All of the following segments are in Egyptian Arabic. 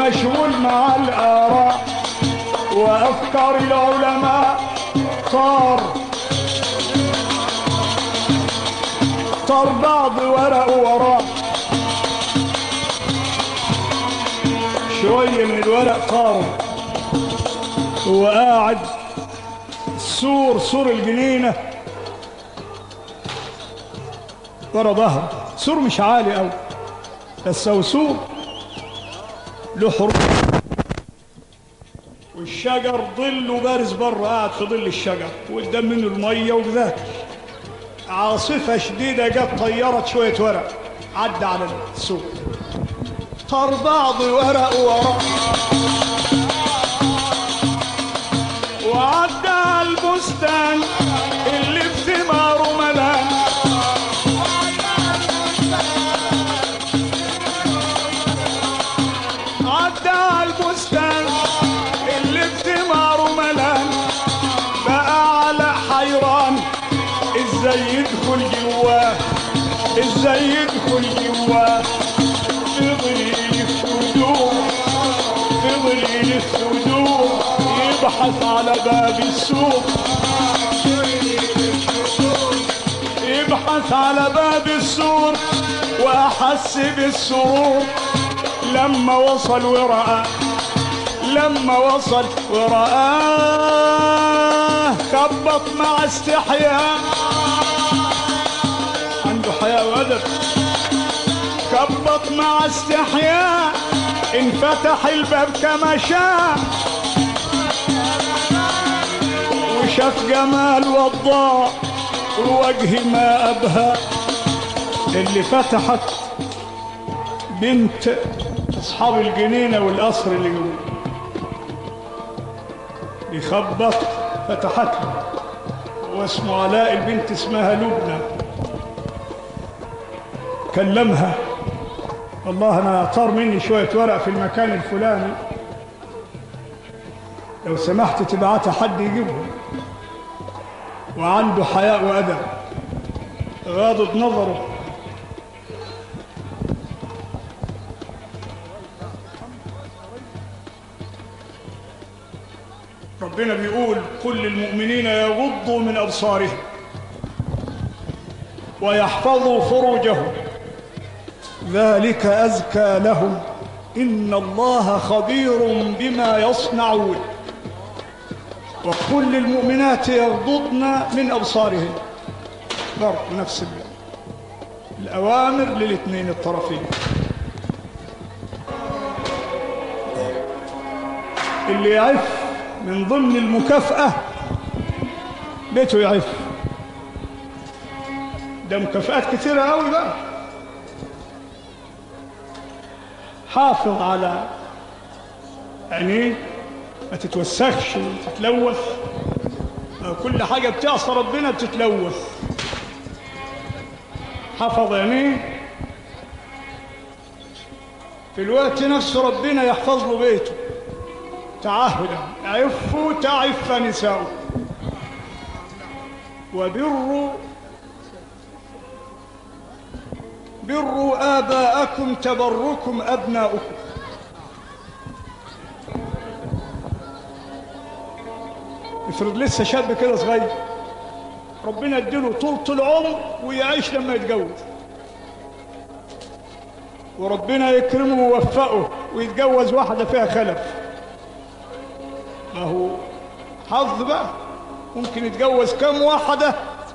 مشغول مع الآراء وأفكار العلماء طار طار بعض ورق وراه شوية من الورق طاروا هو قاعد سور سور الجنينة ورا ظهره سور مش عالي قوي بس هو سور له حروف والشجر ظله بارز بره قاعد في ظل الشجر وقدام منه الميه وذاك عاصفه شديده جت طيرت شويه ورق عدى على السوق طار بعض ورق ورق وعدى على البستان اللي بثماره ملان عدى على البستان اللي بثماره ملان بقى على حيران ازاي يدخل جواه ازاي يدخل جواه فضل يلف ودور فضل يلف ودور يبحث على باب السوق يبحث على باب السور واحس بالسرور لما وصل ورآه لما وصل ورآه خبط مع استحياء عنده حياء وأدب خبط مع استحياء انفتح الباب كما شاء وشاف جمال وضاء ووجه ما أبهى اللي فتحت بنت أصحاب الجنينة والقصر اللي جوه يخبط فتحت له واسمه علاء البنت اسمها لبنى كلمها والله انا طار مني شويه ورق في المكان الفلاني لو سمحت تبعتها حد يجيبهم وعنده حياء وادب غاضب نظره ربنا بيقول قل للمؤمنين يغضوا من أبصارهم ويحفظوا فروجهم ذلك أزكى لهم إن الله خبير بما يصنعون وقل للمؤمنات يغضضن من أبصارهن برضه نفس ال- الأوامر للاثنين الطرفين اللي يعف من ضمن المكافأة بيته يعف ده مكافآت كثيرة أوي بقى حافظ على عينيه ما تتوسخش وتتلوث ما كل حاجة بتعصى ربنا بتتلوث حفظ عينيه في الوقت نفسه ربنا يحفظ له بيته تعهدا عفوا تعف نساؤكم وبروا بروا آباءكم تبركم أبناؤكم افرض لسه شاب كده صغير ربنا اديله طولة العمر ويعيش لما يتجوز وربنا يكرمه ويوفقه ويتجوز واحدة فيها خلف ما هو حظ بقى ممكن يتجوز كم واحدة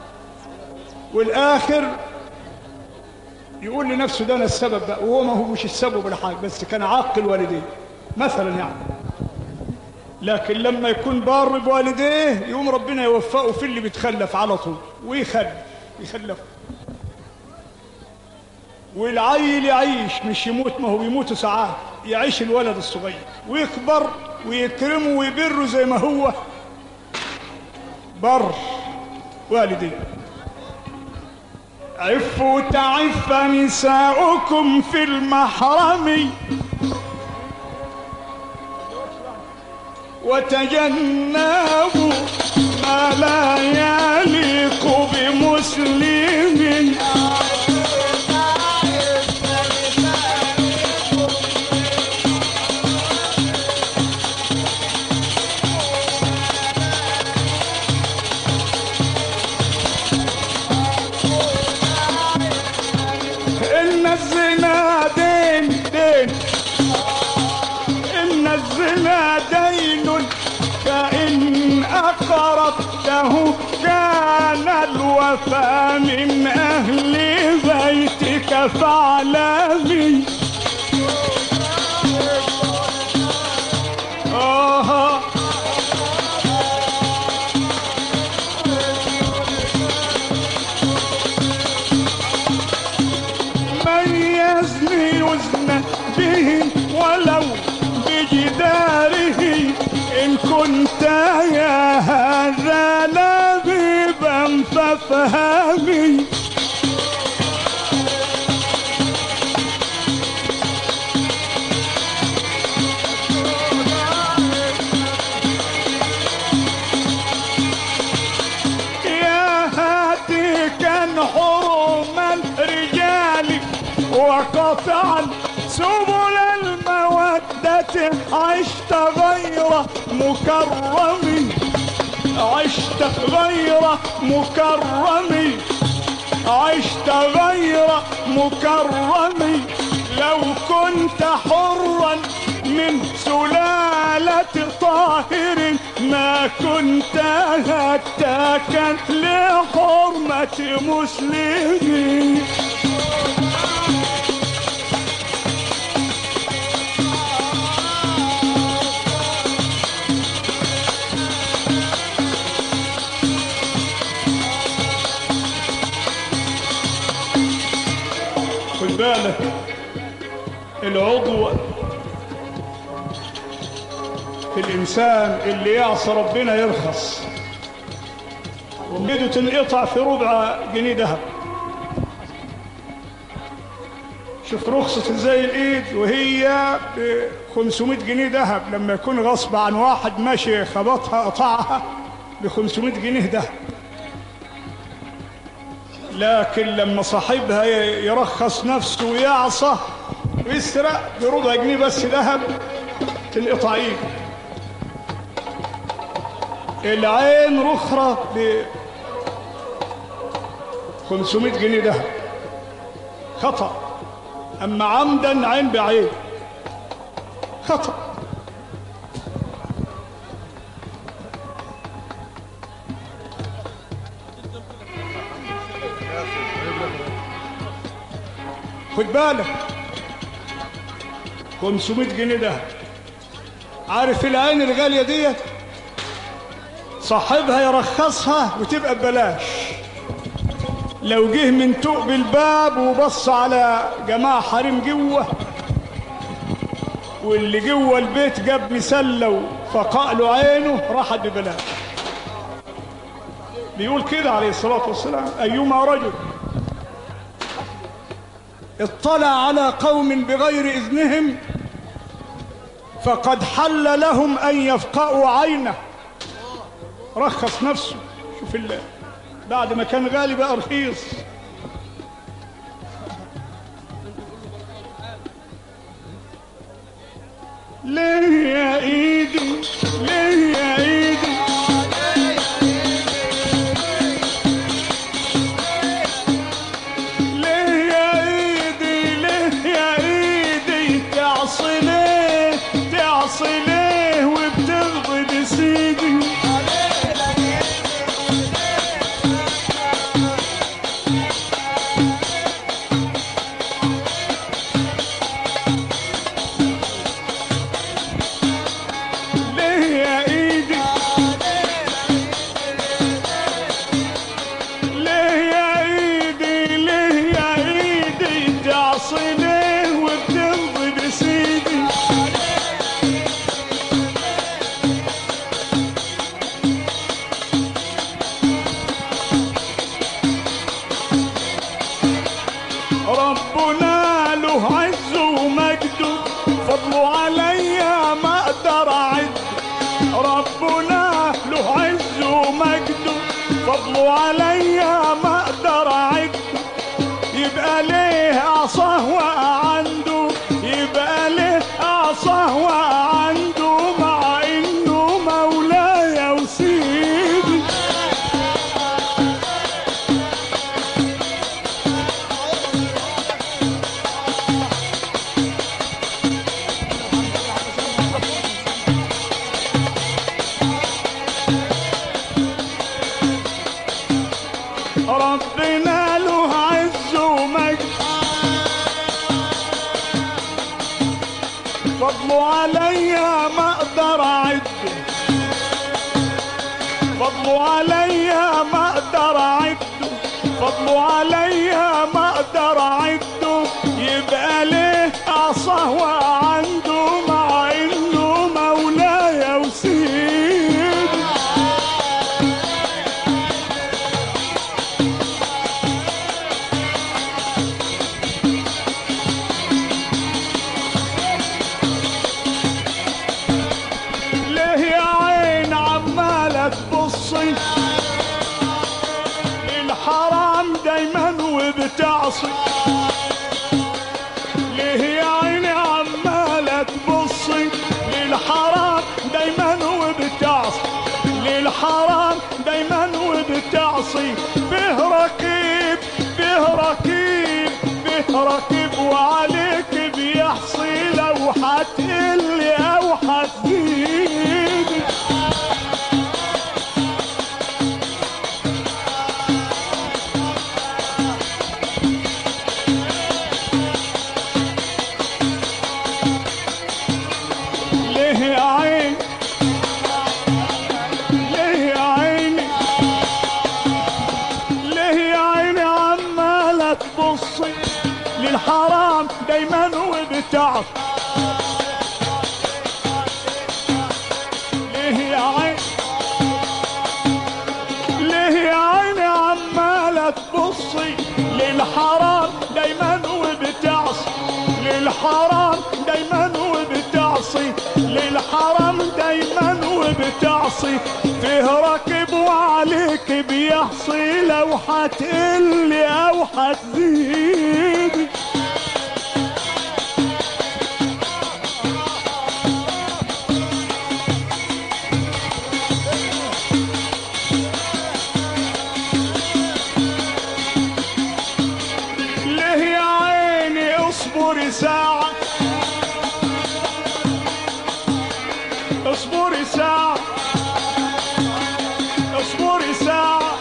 والآخر يقول لنفسه ده أنا السبب بقى وهو ما هو مش السبب ولا حاجة بس كان عاقل والديه مثلا يعني لكن لما يكون بار بوالديه يقوم ربنا يوفقه في اللي بيتخلف على طول ويخلف يخلف والعيل يعيش مش يموت ما هو بيموت ساعات يعيش الولد الصغير ويكبر ويكرمه ويبره زي ما هو بر والديه عفوا تعف نساؤكم في المحرم وتجنبوا ما لا يليق بمسلم الوفا من أهل بيتك فاعلمي آه من يزني يزنى به ولو بجداره إن كنت يا هذا لبيبا فافهمي يا هاتكا حرما رجالي وقطعا سبل المودة عشت غير مكرم عشت غير مكرم عشت غير مكرم لو كنت حرا من سلالة طاهر ما كنت هتاكا لحرمة مسلمين خد بالك العضو في الإنسان اللي يعصى ربنا يرخص وبيده تنقطع في ربع جنيه ذهب شوف رخصة ازاي الايد وهي ب 500 جنيه ذهب لما يكون غصب عن واحد ماشي خبطها قطعها ب 500 جنيه ذهب لكن لما صاحبها ي- يرخص نفسه ويعصى ويسرق بربع جنيه بس ذهب تنقطع ايده العين رخرة ب 500 جنيه ذهب خطأ أما عمدا عين بعين خطأ خد بالك 500 جنيه ده عارف العين الغالية ديت صاحبها يرخصها وتبقى ببلاش لو جه من توق بالباب وبص على جماعة حريم جوه واللي جوه البيت جاب مسلة فقع له عينه راحت ببلاش بيقول كده عليه الصلاة والسلام أيما رجل اطلع على قوم بغير إذنهم فقد حل لهم أن يفقأوا عينه رخص نفسه شوف الله بعد ما كان غالي بقى رخيص ليه يا ايدي ليه يا ايدي ليه يا ايدي ليه يا ايدي تعصي ليه تعصي ليه وبتغضب سيدي ليه يا ايدي ليه يا ايدي ليه يا ايدي تعصي ليه وبتمضي بسيدي ربنا له عز ومجد فضله عليا ما اقدر اعد ربنا له عز ومجد فضله عليا ما اقدر اعد يبقى ليه عصاه وقع عنده يبقى ليه عصاه وقع عنده مع انه مولاي وسيدي فضلوا عليا ما اقدر اعده فضلوا عليا ما اقدر اعده فضلوا عليا ما اقدر اعده يبقى ليه عصاه عنده مع انه مولاي وسيدي ليه يا عين عمالة تبصي للحرام دايما وبتعصي ليه يا عيني عمالة تبصي للحرام دايما وبتعصي للحرام دايما وبتعصي به ركيب به ركيب به ركيب وعليك بيحصي لو حتقلي او حتزيدي ليه يا عين ليه يا عيني ليه يا عيني عمالة تبصي للحرام دايما وبتعصي ليه يا عين ليه يا عيني عمالة تبصي للحرام دايما وبتعصي للحرام دايما وبتعصي للحرام دايما وبتعصي فيه راكب وعليك بيحصي لو حتقلي او حتزيدي ليه يا عيني اصبري ساعة اصبري ساعة اصبري ساعة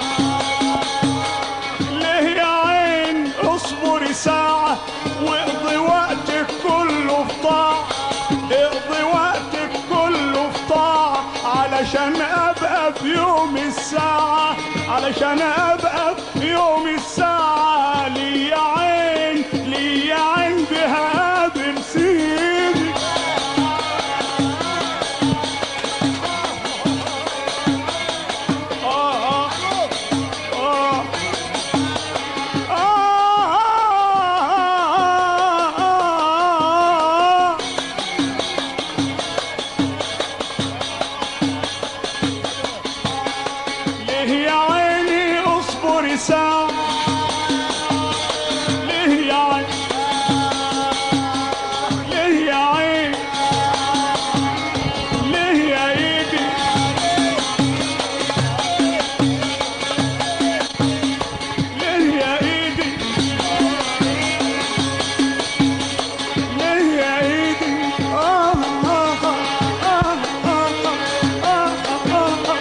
ليه يا عين اصبري ساعة واقضي وقتك كله في طاعة اقضي وقتك كله في طاعة علشان ابقى في يوم الساعة علشان ابقى في يوم الساعة لي يا عين لي يا عين بها قابل سيدي آه آه آه آه آه ليه يا عيني اصبري ساعة ليه يا عيني ليه يا عيني ليه يا ايدي ليه يا ايدي ليه يا ايدي آه آه آه آه آه آه آه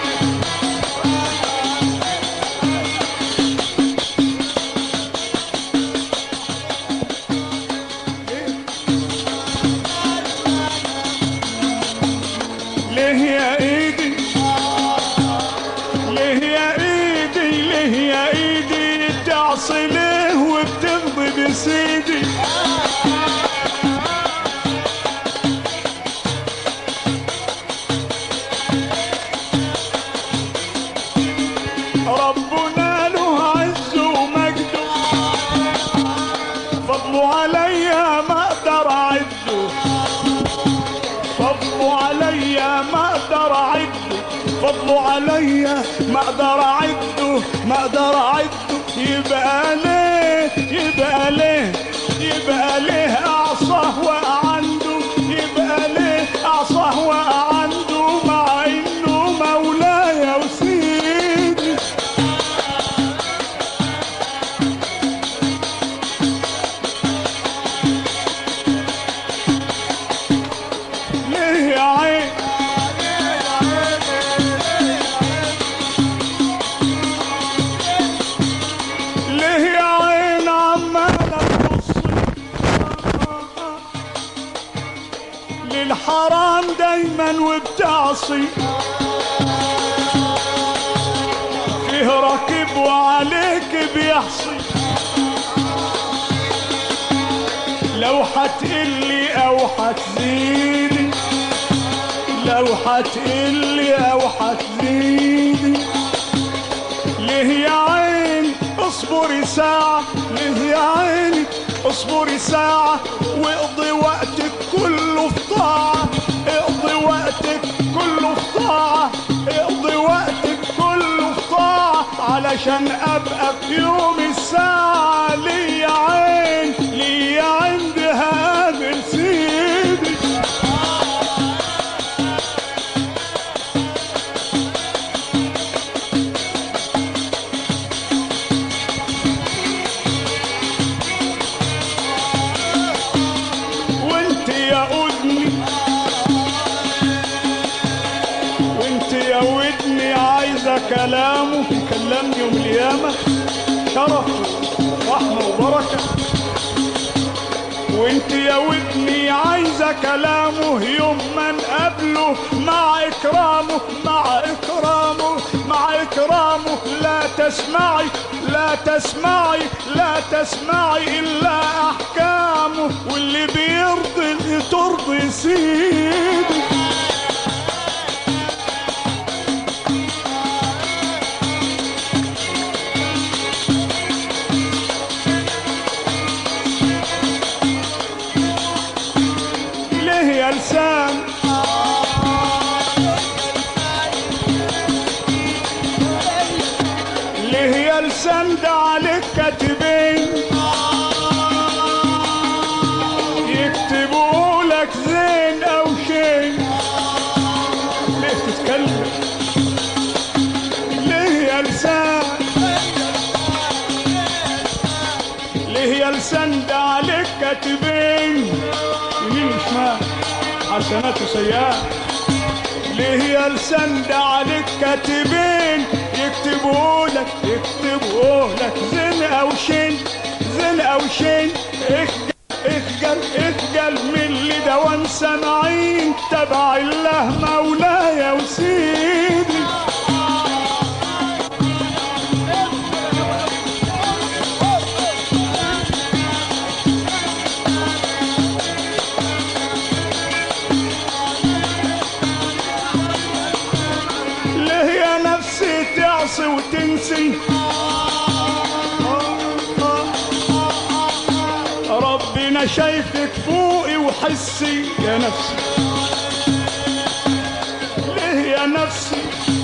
ليه يا ايدي ليه يا ايدي ليه يا ايدي تعصي ليه وبتغضي بسيدي ربنا له عز ومجده فضله عليا ما اقدر اعده فضله عليا ما اقدر اعده فضله عليا ما اقدر اعده ما اقدر اعده يبقى ليه يبقى ليه يبقى ليه اعصاه وقع عنده يبقى ليه اعصاه وقع عنده مع انه مولاي وسيدي ليه يا عين ليه يا عين عمالة تبصي الحرام دايما وبتعصي فيه راكب وعليك بيحصي لو هتقلي او هتزيدي لو هتقلي او هتزيدي ليه يا عين اصبري ساعة ليه يا عيني اصبري ساعة واقضي وقتك كله في طاعة اقضي وقتك كله في طاعة اقضي وقتك كله في طاعة علشان ابقى في يوم الساعة ليه يا عين ليه عندي هقابل سيدي وانت يا اذني وانت يا ودني عايزه كلامه يكلمني يوم القيامه شرف رحمه وبركه وانت يا ودني عايزه كلامه يوم ما نقابله مع اكرامه مع اكرامه مع اكرامه لا تسمعي لا تسمعي لا تسمعي الا احكامه واللي بيرضي ترضي سيدي ليه يا لسان ليه يا لسان ده عليك كاتبين يكتبوا لك زين او شيء ليه تتكلم ليه يا لسان ليه يا لسان ده عليك كاتبين يمين وشمال حسنات وسيئات ليه يا لسان ده عليك كاتبين يكتبوا لك يكتبوا لك زين او شين زين او شين اخجل اخجل اخجل من اللي دوام سامعين تبع الله مولاي وسيدي ليه يا نفسي تعصي وتنسي ربنا شايفك فوقي وحسي يا نفسي ليه يا نفسي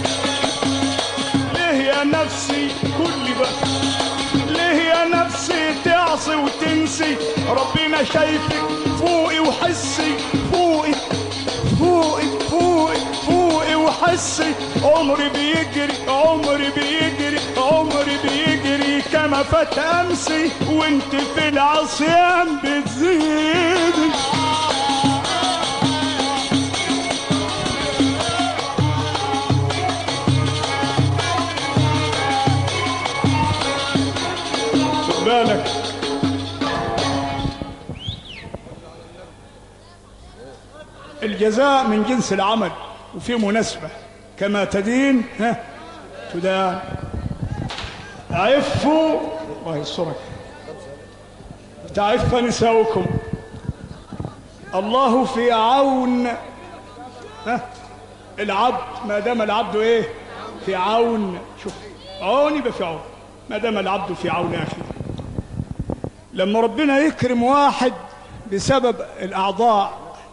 ليه يا نفسي كل بقى ليه يا نفسي تعصي وتنسي ربنا شايفك فوقي وحسي فوقي فوقي فوقي فوقي وحسي عمري بيجري عمري بيجري عمري بيجري كما فات امسي وانت في العصيان بتزيدي خد بالك الجزاء من جنس العمل وفي مناسبة كما تدين ها تدان عفوا الله يسترك تعف نساؤكم الله في عون ها العبد ما دام العبد ايه في عون شوف عون يبقى في عون ما دام العبد في عون اخيه لما ربنا يكرم واحد بسبب الاعضاء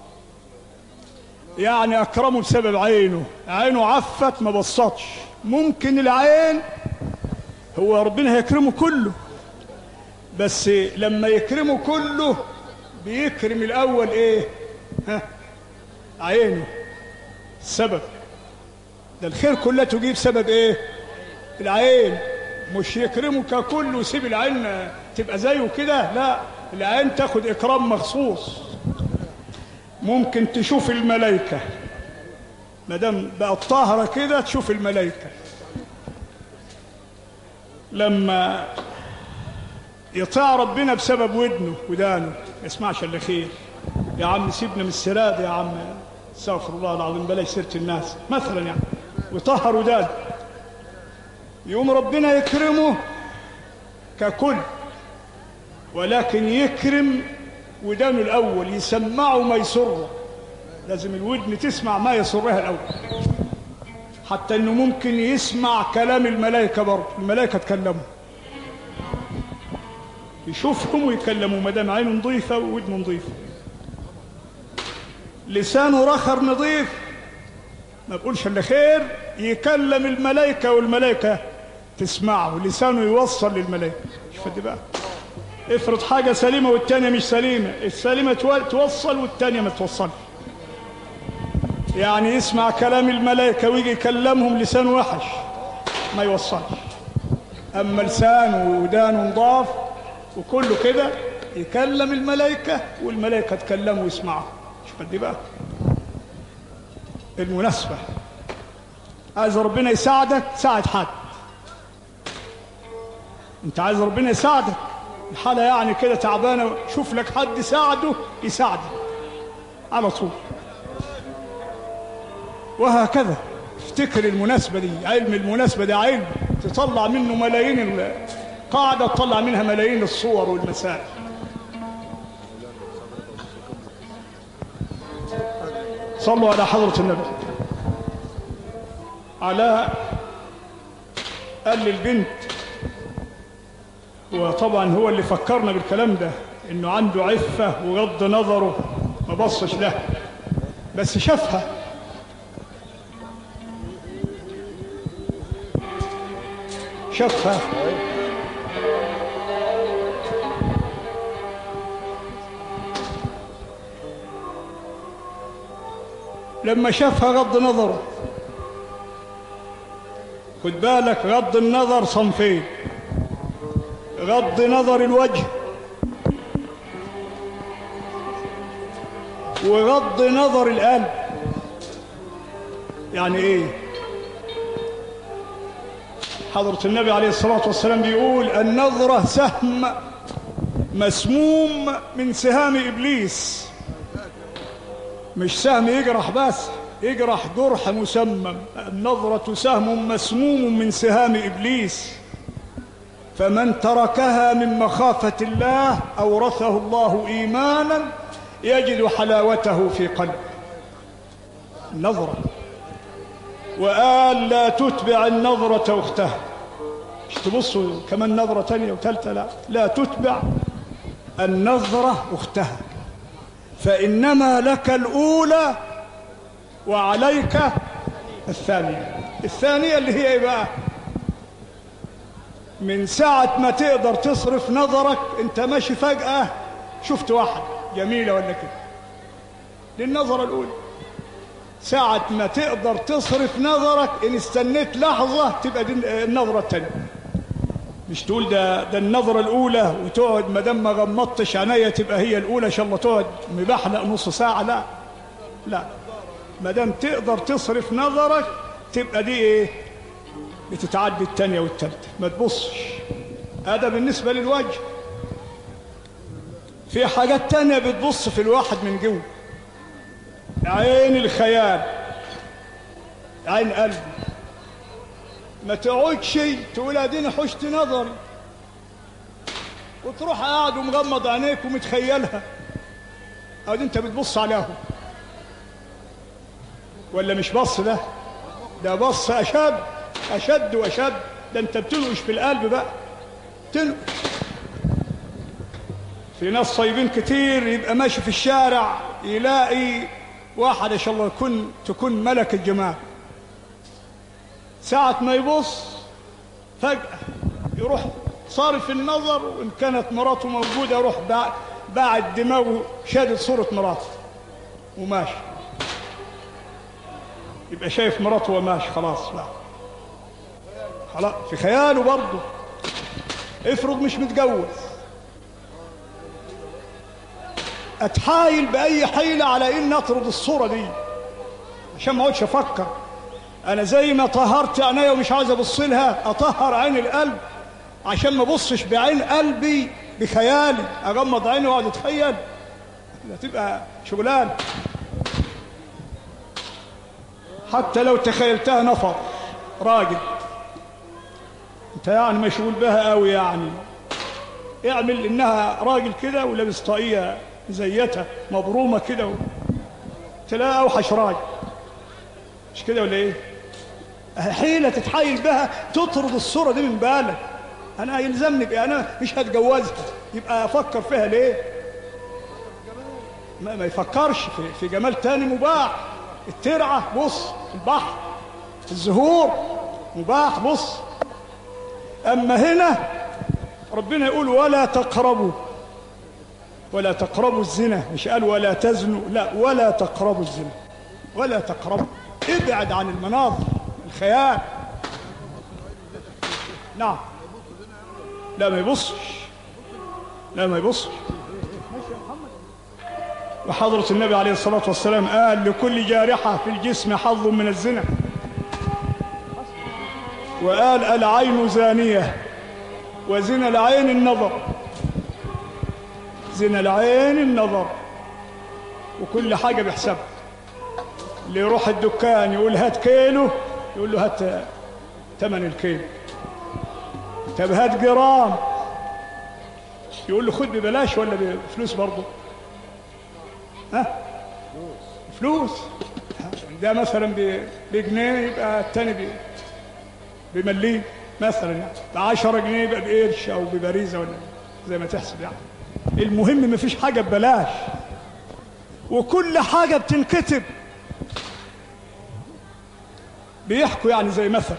يعني اكرمه بسبب عينه عينه عفت ما بصتش ممكن العين هو ربنا هيكرمه كله بس لما يكرمه كله بيكرم الاول ايه ها عينه السبب ده الخير كله تجيب سبب ايه العين مش يكرمه ككل ويسيب العين تبقى زيه كده لا العين تاخد اكرام مخصوص ممكن تشوف الملائكة ما دام بقت طاهرة كده تشوف الملائكة لما يطاع ربنا بسبب ودنه ودانه ما يسمعش الا خير يا عم سيبنا من السراد يا عم استغفر الله العظيم بلاش سيره الناس مثلا يعني ويطهر ودان يقوم ربنا يكرمه ككل ولكن يكرم ودانه الاول يسمعه ما يسره لازم الودن تسمع ما يسرها الاول حتى انه ممكن يسمع كلام الملائكه برضه الملائكه تكلموا يشوفهم ويكلموا ما دام عينه نظيفه وودنه نظيفه لسانه رخر نظيف ما بقولش الا خير يكلم الملائكه والملائكه تسمعه لسانه يوصل للملائكه شوف دي بقى افرض حاجه سليمه والتانيه مش سليمه السليمه تو- توصل والتانيه ما توصلش يعني يسمع كلام الملائكه ويجي يكلمهم لسانه وحش ما يوصلش اما لسانه ودانه نضاف وكله كده يكلم الملائكه والملائكه تكلمه ويسمعه شوف دي بقى المناسبه عايز ربنا يساعدك ساعد حد انت عايز ربنا يساعدك الحالة يعني كده تعبانة شوف لك حد يساعده يساعدك على طول وهكذا افتكر المناسبة دي علم المناسبة ده علم تطلع منه ملايين ال- قاعدة تطلع منها ملايين الصور والمسائل صلوا على حضرة النبي على قال للبنت وطبعا هو اللي فكرنا بالكلام ده انه عنده عفة وغض نظره ما بصش له بس شافها شافها لما شافها غض نظره خد بالك غض النظر صنفين غض نظر الوجه وغض نظر القلب يعني ايه حضرة النبي عليه الصلاة والسلام بيقول النظرة سهم مسموم من سهام إبليس مش سهم يجرح بس يجرح جرح مسمم النظرة سهم مسموم من سهام إبليس فمن تركها من مخافة الله أورثه الله إيمانا يجد حلاوته في قلبه النظرة وقال لا تتبع النظرة أختها مش تبصوا كمان نظرة تانية وثالثة لا لا تتبع النظرة أختها فإنما لك الأولى وعليك الثانية الثانية اللي هي إيه بقى من ساعة ما تقدر تصرف نظرك انت ماشي فجأة شفت واحد جميلة ولا كده دي النظرة الأولى ساعة ما تقدر تصرف نظرك إن استنيت لحظة تبقى دي النظرة التانية مش تقول ده ده النظرة الأولى وتقعد ما دام ما غمضتش عينيا تبقى هي الأولى إن شاء الله تقعد مبحلق نص ساعة لا لا ما دام تقدر تصرف نظرك تبقى دي إيه بتتعدي التانية والتالتة ما تبصش هذا بالنسبة للوجه في حاجات تانية بتبص في الواحد من جوه عين الخيال عين قلبي ما تقعدش تقول اديني حشت نظري وتروح قاعد ومغمض عينيك ومتخيلها ادي انت بتبص عليهم ولا مش بص ده ده بص اشد اشد واشد ده انت بتنقش في القلب بقى تنقش في ناس طيبين كتير يبقى ماشي في الشارع يلاقي واحد ان شاء الله يكون تكون ملك الجمال ساعة ما يبص فجأة يروح صارف النظر وإن كانت مراته موجودة يروح باعد دماغه شادد صورة مراته وماشي يبقى شايف مراته وماشي خلاص بقى خلاص في خياله برضه افرض مش متجوز اتحايل باي حيله على ان اطرد الصوره دي عشان ما اقعدش افكر انا زي ما طهرت عينيا ومش عايز ابص لها اطهر عين القلب عشان ما ابصش بعين قلبي بخيالي اغمض عيني واقعد اتخيل ده تبقى شغلان حتى لو تخيلتها نفر راجل انت يعني مشغول بها قوي يعني اعمل انها راجل كده ولابس طاقيه زيتها مبرومه كده و... تلاقي اوحش راجل مش كده ولا ايه حيله تتحايل بها تطرد الصوره دي من بالك انا يلزمني بإيه؟ انا مش هتجوزها يبقى افكر فيها ليه ما, ما يفكرش في, في جمال تاني مباح الترعه بص البحر الزهور مباح بص اما هنا ربنا يقول ولا تقربوا ولا تقربوا الزنا مش قال ولا تزنوا لا ولا تقربوا الزنا ولا تقربوا ابعد عن المناظر الخيال نعم لا ما يبصش لا ما يبصش وحضرة النبي عليه الصلاة والسلام قال لكل جارحة في الجسم حظ من الزنا وقال العين زانية وزنا العين النظر زنا العين النظر وكل حاجة بحسابها اللي يروح الدكان يقول هات كيلو يقول له هات ثمن الكيلو طب هات جرام يقول له خد ببلاش ولا بفلوس برضه ها فلوس ده مثلا ب- بجنيه يبقى التاني ب- بمليم مثلا يعني ب 10 جنيه يبقى بقرش او ببريزه ولا زي ما تحسب يعني المهم ما فيش حاجه ببلاش وكل حاجه بتنكتب بيحكوا يعني زي مثل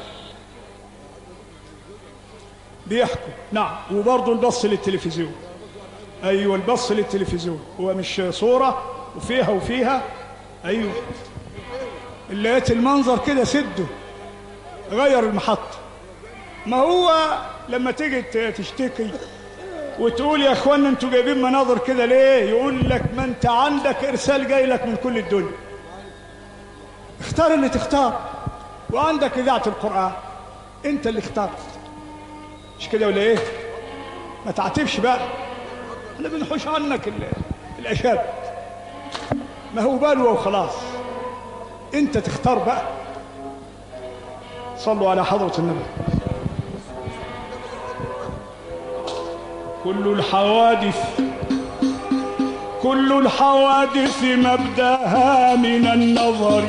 بيحكوا نعم وبرضه البص للتلفزيون ايوه البص للتلفزيون هو مش صوره وفيها وفيها ايوه اللي لقيت المنظر كده سده غير المحطه ما هو لما تيجي ت- تشتكي وتقول يا اخوانا انتوا جايبين مناظر كده ليه يقول لك ما انت عندك ارسال جاي لك من كل الدنيا اختار اللي تختار وعندك اذاعه القران انت اللي اخترت مش كده ولا ايه ما تعاتبش بقى احنا بنحوش عنك ال- الاشاب ما هو بلوى وخلاص انت تختار بقى صلوا على حضرة النبي كل الحوادث كل الحوادث مبداها من النظر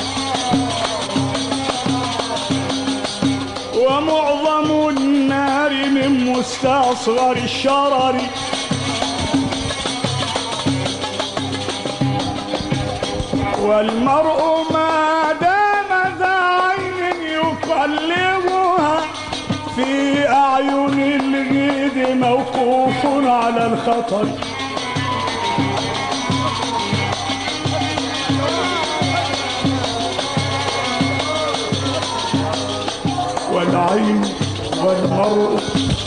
ومعظم النار من مستصغر الشرر والمرء ما دام ذا عين يقلبها في أعين الغيد موقوف على الخطر والعين والمرء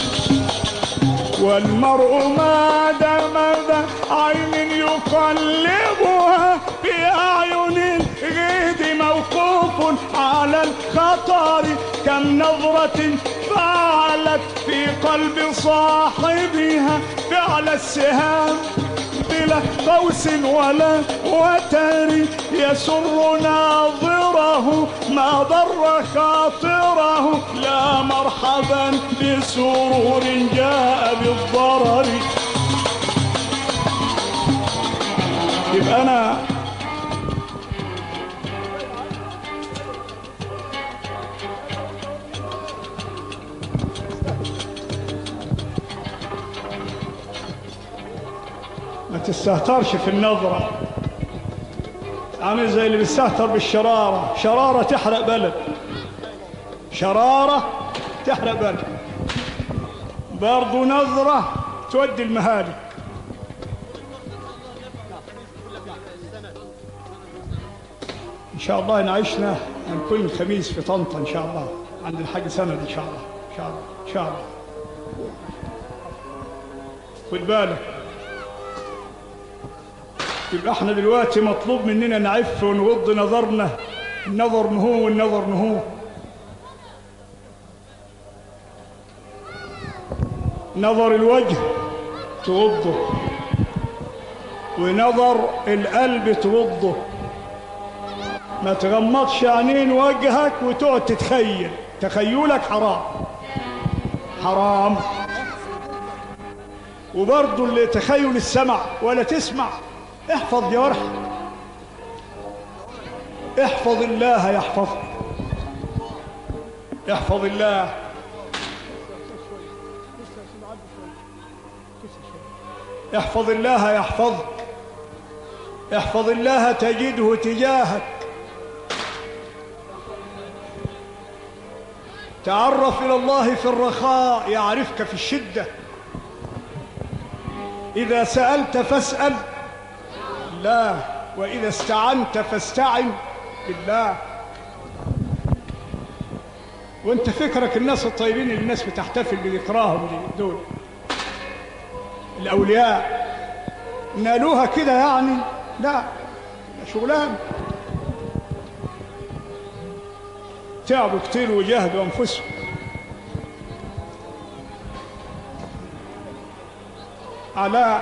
والمرء ما دام ذا عين يقلبها في أعين الغيد موقوف على الخطر كم نظرة فعلت في قلب صاحبها فعل السهام بلا قوس ولا وتر يسر ناظره ما ضر خاطره لا مرحبا بسرور جاء بالضرر يبقى انا ما تستهترش في النظرة عامل زي اللي بيستهتر بالشرارة شرارة تحرق بلد شرارة تحرق بلد برضو نظرة تودي المهالك إن شاء الله إن عشنا هنكون الخميس في طنطا إن شاء الله عند الحاج سند إن شاء الله إن شاء الله إن شاء الله خد بالك يبقى احنا دلوقتي مطلوب مننا نعف ونغض نظرنا النظر نهو والنظر نهو نظر الوجه تغضه ونظر القلب توضه ما تغمضش عينين وجهك وتقعد تتخيل تخيلك حرام حرام وبرضه اللي تخيل السمع ولا تسمع احفظ جوارحك احفظ الله يحفظك احفظ الله احفظ الله يحفظك احفظ الله تجده تجاهك تعرف إلى الله في الرخاء يعرفك في الشدة إذا سألت فاسأل لا وإذا استعنت فاستعن بالله وانت فكرك الناس الطيبين اللي الناس بتحتفل بذكراهم دول الأولياء نالوها كده يعني لا شغلان تعبوا كتير وجاهدوا أنفسهم على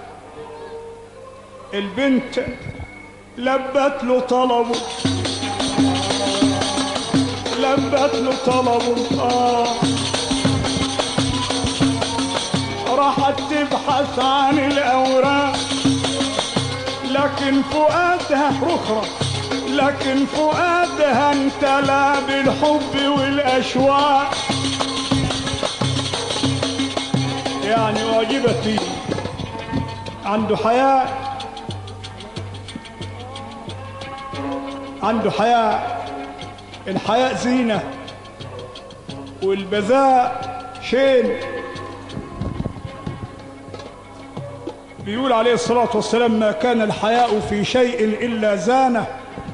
البنت لبت له طلبه لبت له طلبه آه راحت تبحث عن الأوراق لكن فؤادها رخرة لكن فؤادها امتلى بالحب والأشواق يعني واجبة فيه عنده حياء عنده حياء الحياء زينة والبذاء شين بيقول عليه الصلاة والسلام ما كان الحياء في شيء إلا زانه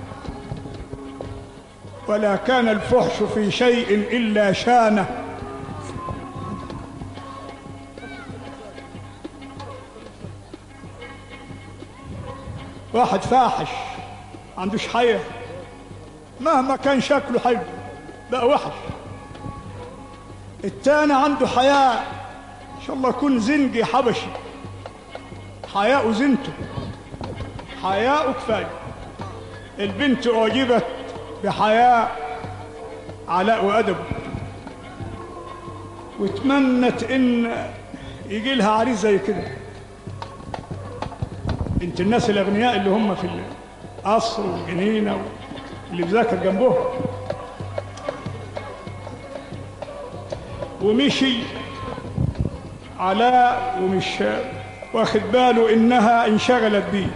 ولا كان الفحش في شيء إلا شانه واحد فاحش عندوش حياة مهما كان شكله حلو بقى وحش التاني عنده حياء ان شاء الله يكون زنجي حبشي حياء زنته حياء كفايه البنت اعجبت بحياء علاء وادبه وتمنت ان يجي لها عريس زي كده انت الناس الاغنياء اللي هم في القصر والجنينه اللي بذاكر جنبهم ومشي علاء ومش واخد باله انها انشغلت بيه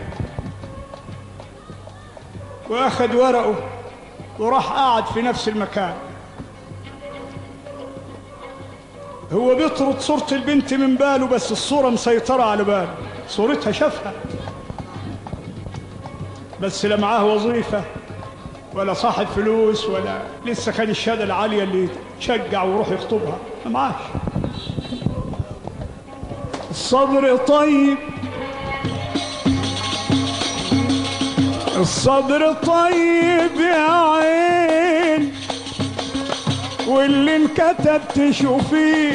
واخد ورقه وراح قاعد في نفس المكان هو بيطرد صورة البنت من باله بس الصورة مسيطرة على باله صورتها شافها بس لا معاه وظيفة ولا صاحب فلوس ولا لسه خد الشهادة العالية اللي تشجع ويروح يخطبها ما معاش الصبر طيب الصبر طيب يا عين واللي انكتب تشوفيه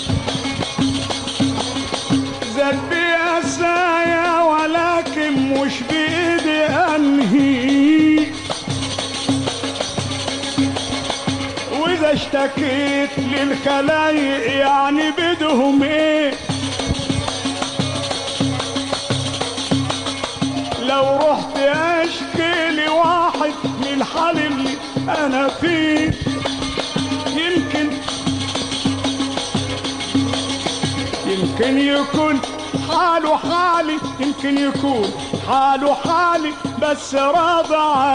زاد بأسايا ولكن مش بإيدي أنهي وإذا اشتكيت للخلايق يعني بدهم إيه لو رحت اشكي لواحد من الحال اللي انا فيه يمكن يمكن يكون حاله حالي يمكن يكون حاله حالي بس راضى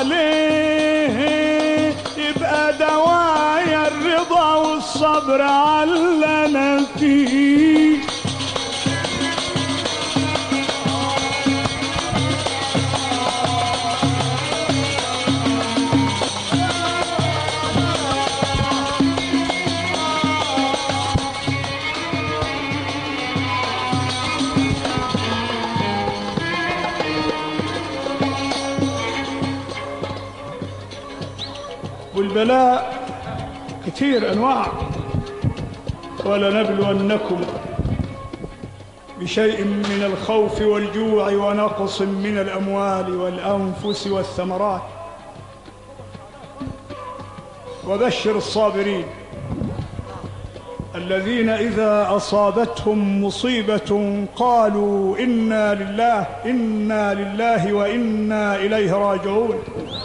عليه يبقى دوايا الرضا والصبر على اللي انا فيه والبلاء كثير انواع ولنبلونكم بشيء من الخوف والجوع ونقص من الأموال والأنفس والثمرات وبشر الصابرين الذين إذا أصابتهم مصيبة قالوا إنا لله إنا لله وإنا إليه راجعون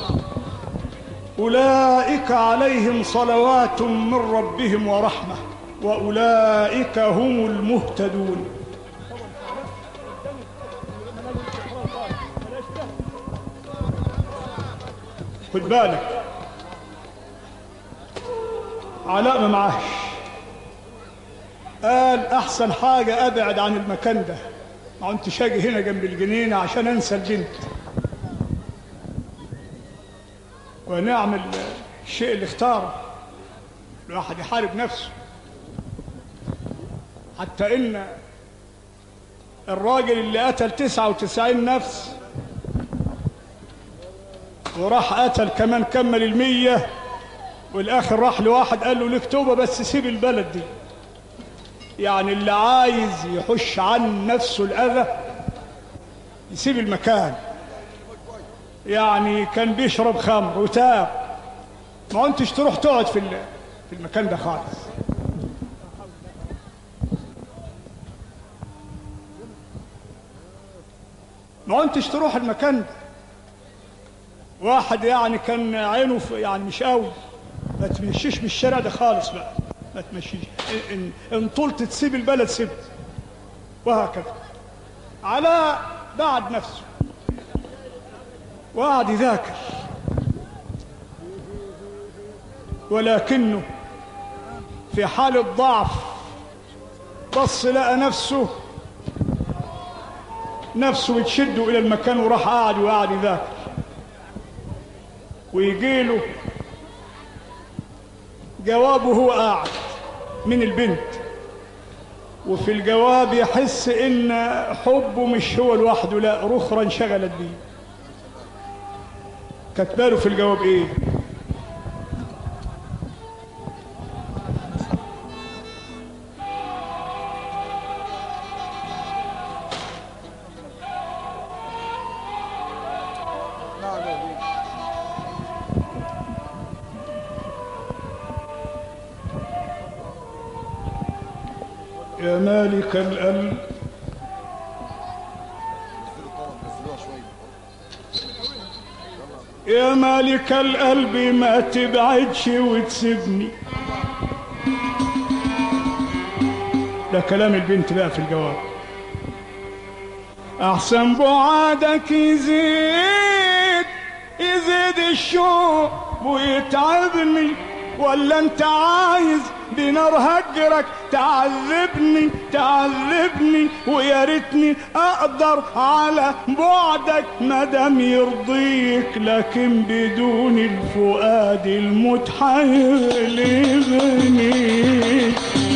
أولئك عليهم صلوات من ربهم ورحمة وأولئك هم المهتدون خد بالك علاء ما معاش قال احسن حاجه ابعد عن المكان ده ما كنت شاجي هنا جنب الجنينه عشان انسى البنت ونعمل الشيء اللي اختاره الواحد يحارب نفسه حتى ان الراجل اللي قتل 99 نفس وراح قتل كمان كمل المية والاخر راح لواحد قال له لك توبه بس سيب البلد دي يعني اللي عايز يحش عن نفسه الاذى يسيب المكان يعني كان بيشرب خمر وتاب ما انتش تروح تقعد في ال- في المكان ده خالص ما انتش تروح المكان ده واحد يعني كان عينه في- يعني مش قوي ما تمشيش من الشارع ده خالص بقى ما تمشيش إن- ان, إن طلت تسيب البلد سيبت وهكذا على بعد نفسه وقعد يذاكر ولكنه في حالة ضعف بص لقى نفسه نفسه بتشده إلى المكان وراح قاعد وقاعد يذاكر ويجي له جوابه هو قاعد من البنت وفي الجواب يحس ان حبه مش هو لوحده لا رخرة انشغلت بيه كاتباله في الجواب ايه يا مالك الألب يا مالك القلب ما تبعدش وتسيبني ده كلام البنت بقى في الجواب احسن بعادك يزيد يزيد الشوق ويتعبني ولا انت عايز بنار هجرك تعذبني تعذبني ويا ريتني اقدر على بعدك مادام يرضيك لكن بدون الفؤاد المتحير يغني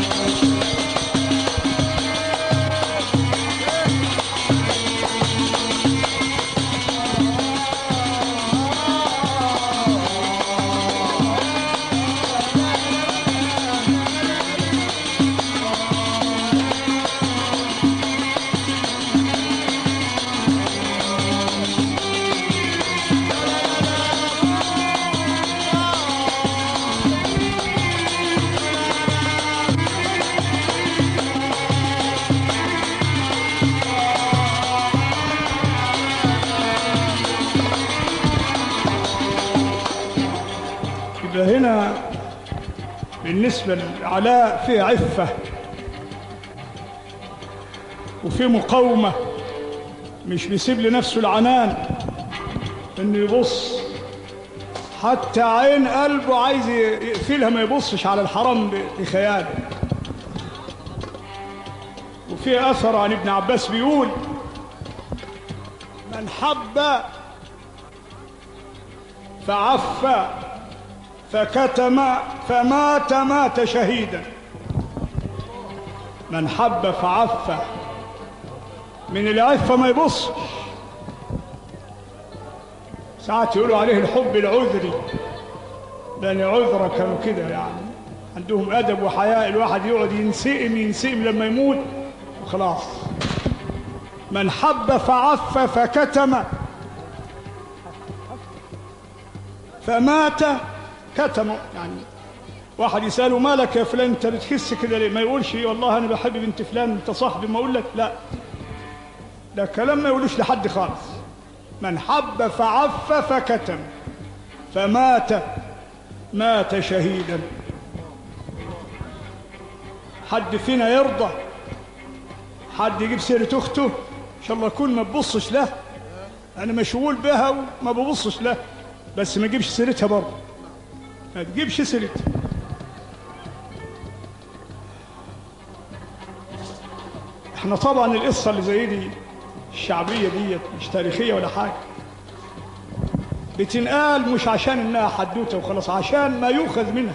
يبقى هنا بالنسبة لعلاء في عفة وفي مقاومة مش بيسيب لنفسه العنان انه يبص حتى عين قلبه عايز يقفلها ما يبصش على الحرام ب- بخياله وفي اثر عن ابن عباس بيقول من حب فعف فكتم فمات مات شهيدا من حب فعف من العفة ما يبصش ساعات يقولوا عليه الحب العذري لأن عذرة كانوا كده يعني عندهم أدب وحياء الواحد يقعد ينسئم ينسئم لما يموت وخلاص من حب فعف فكتم فمات كتم يعني واحد يسأله مالك يا فلان انت بتخس كده ليه ما يقولش والله انا بحب بنت فلان انت صاحبي ما اقول لك لا ده كلام ما يقولوش لحد خالص من حب فعف فكتم فمات مات شهيدا حد فينا يرضى حد يجيب سيرة أخته إن شاء الله يكون ما ببصش له أنا مشغول بها وما ببصش له بس ما تجيبش سيرتها برضه ما تجيبش سيرتها احنا طبعا القصة اللي زي دي الشعبية ديت مش تاريخية ولا حاجة بتنقال مش عشان انها حدوته وخلاص عشان ما يؤخذ منها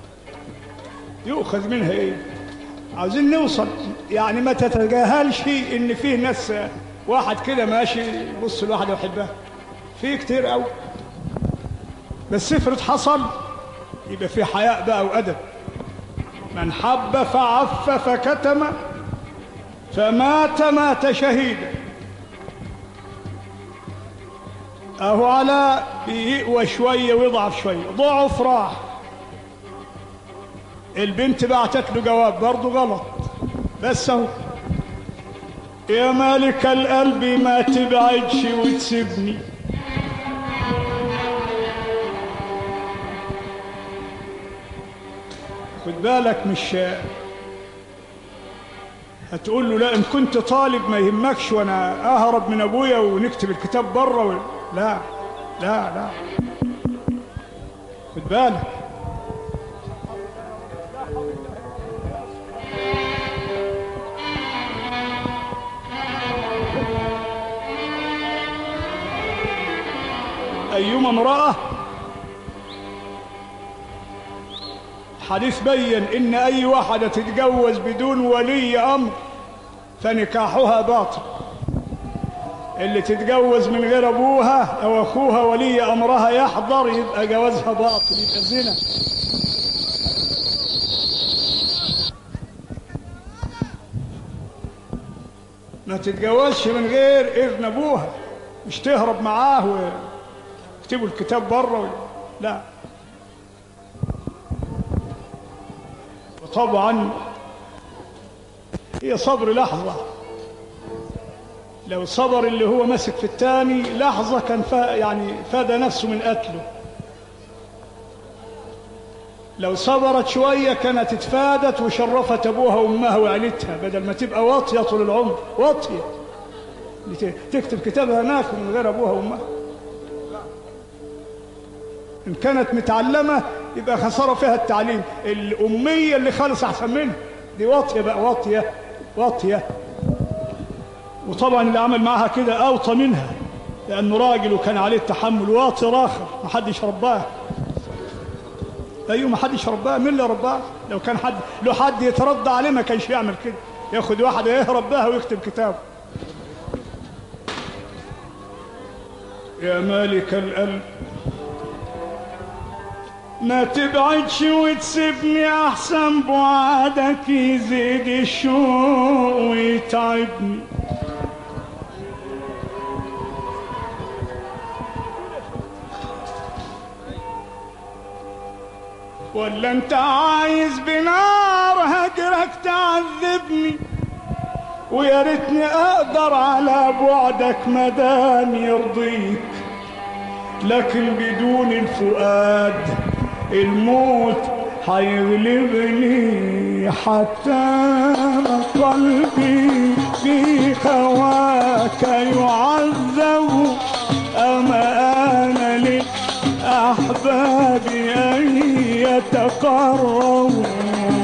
يؤخذ منها ايه عاوزين نوصل يعني ما تتجاهلش ان فيه ناس واحد كده ماشي يبص لواحده يحبها في كتير قوي بس افرض حصل يبقى في حياء بقى وادب من حب فعف فكتم فمات مات شهيدا اهو على بيقوى شويه ويضعف شويه ضعف راح البنت بعتت له جواب برضه غلط بس اهو يا مالك القلب ما تبعدش وتسيبني خد بالك مش هتقول له لا ان كنت طالب ما يهمكش وانا اهرب من ابويا ونكتب الكتاب بره و... لا لا لا خد بالك أيما امرأة حديث بين إن أي واحدة تتجوز بدون ولي أمر فنكاحها باطل اللي تتجوز من غير أبوها أو أخوها ولي أمرها يحضر يبقى جوازها باطل يبقى زنا ما تتجوزش من غير إذن أبوها مش تهرب معاه و... اكتبوا الكتاب بره لا وطبعا هي صبر لحظة لو صبر اللي هو مسك في الثاني لحظة كان فا يعني فاد نفسه من قتله لو صبرت شوية كانت اتفادت وشرفت أبوها وأمها وعيلتها بدل ما تبقى واطية طول العمر واطية تكتب كتابها هناك من غير أبوها وأمها إن كانت متعلمة يبقى خسارة فيها التعليم الأمية اللي خالص أحسن منها دي واطية بقى واطية واطية وطبعا اللي عمل معاها كده أوطى منها لأنه راجل وكان عليه التحمل واطي راخر ما حدش رباه أيوه ما حدش رباه مين اللي رباه لو كان حد لو حد يترضى عليه ما كانش يعمل كده ياخد واحد يهرب بها ويكتب كتابه يا مالك القلب ما تبعدش وتسيبني احسن بعدك يزيد الشوق ويتعبني ولا انت عايز بنار هجرك تعذبني ويا ريتني اقدر على بعدك مدام يرضيك لكن بدون الفؤاد الموت حيغلبني حتى قلبي في هواك يعذب أما أنا للأحباب أن يتقربوا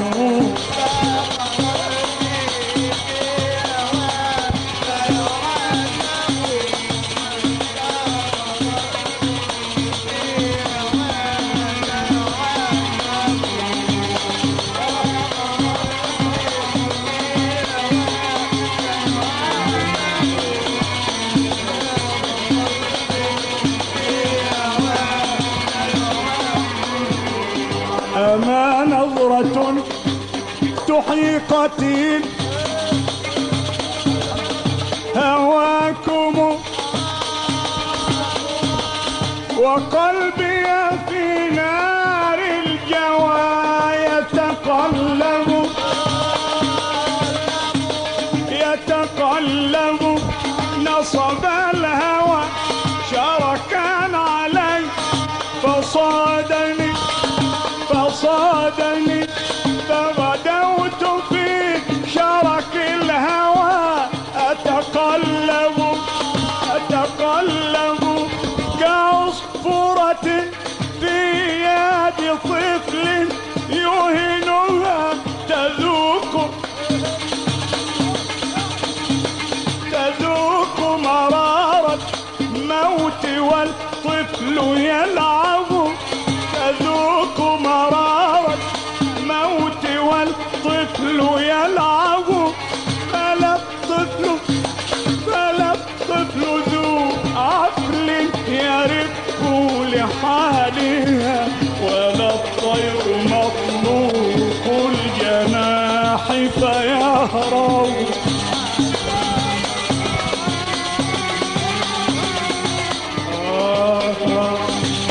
أما نظرة تحيي قتيل هوى وقلبي في نار الجوى يتقلب يتقلب نصب الهوى شركا علي فصادني فصادني فغدوت في شرك الهوى أتقلب أتقلب كعصفورة في يد طفل يهنها تذوق تذوق مرارة موت والطفل يلعب تذوق مرارة موت والطفل يلعب فلا الطفل فلا الطفل ذو عقل يرق لحالها ولا الطير مطلوق الجناح فيهرب آه آه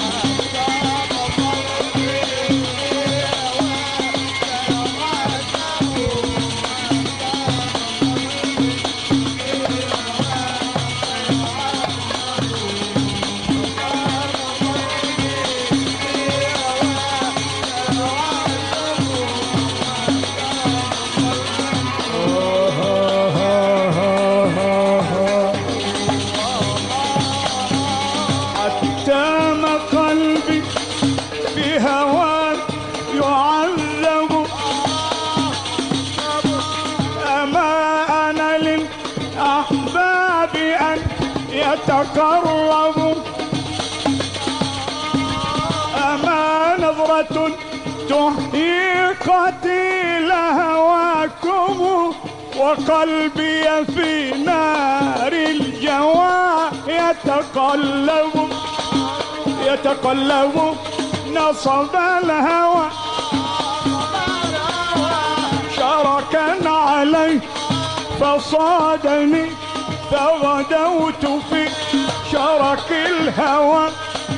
حتى ما قلبي في هواك يعذب أما أنا للأحباب أن يتقربوا أما نظرة تحيي قتيل هواكم وقلبي في نار الجوى يتقلب يتقلب نصب الهوى شركا علي فصادني فغدوت في شرك الهوى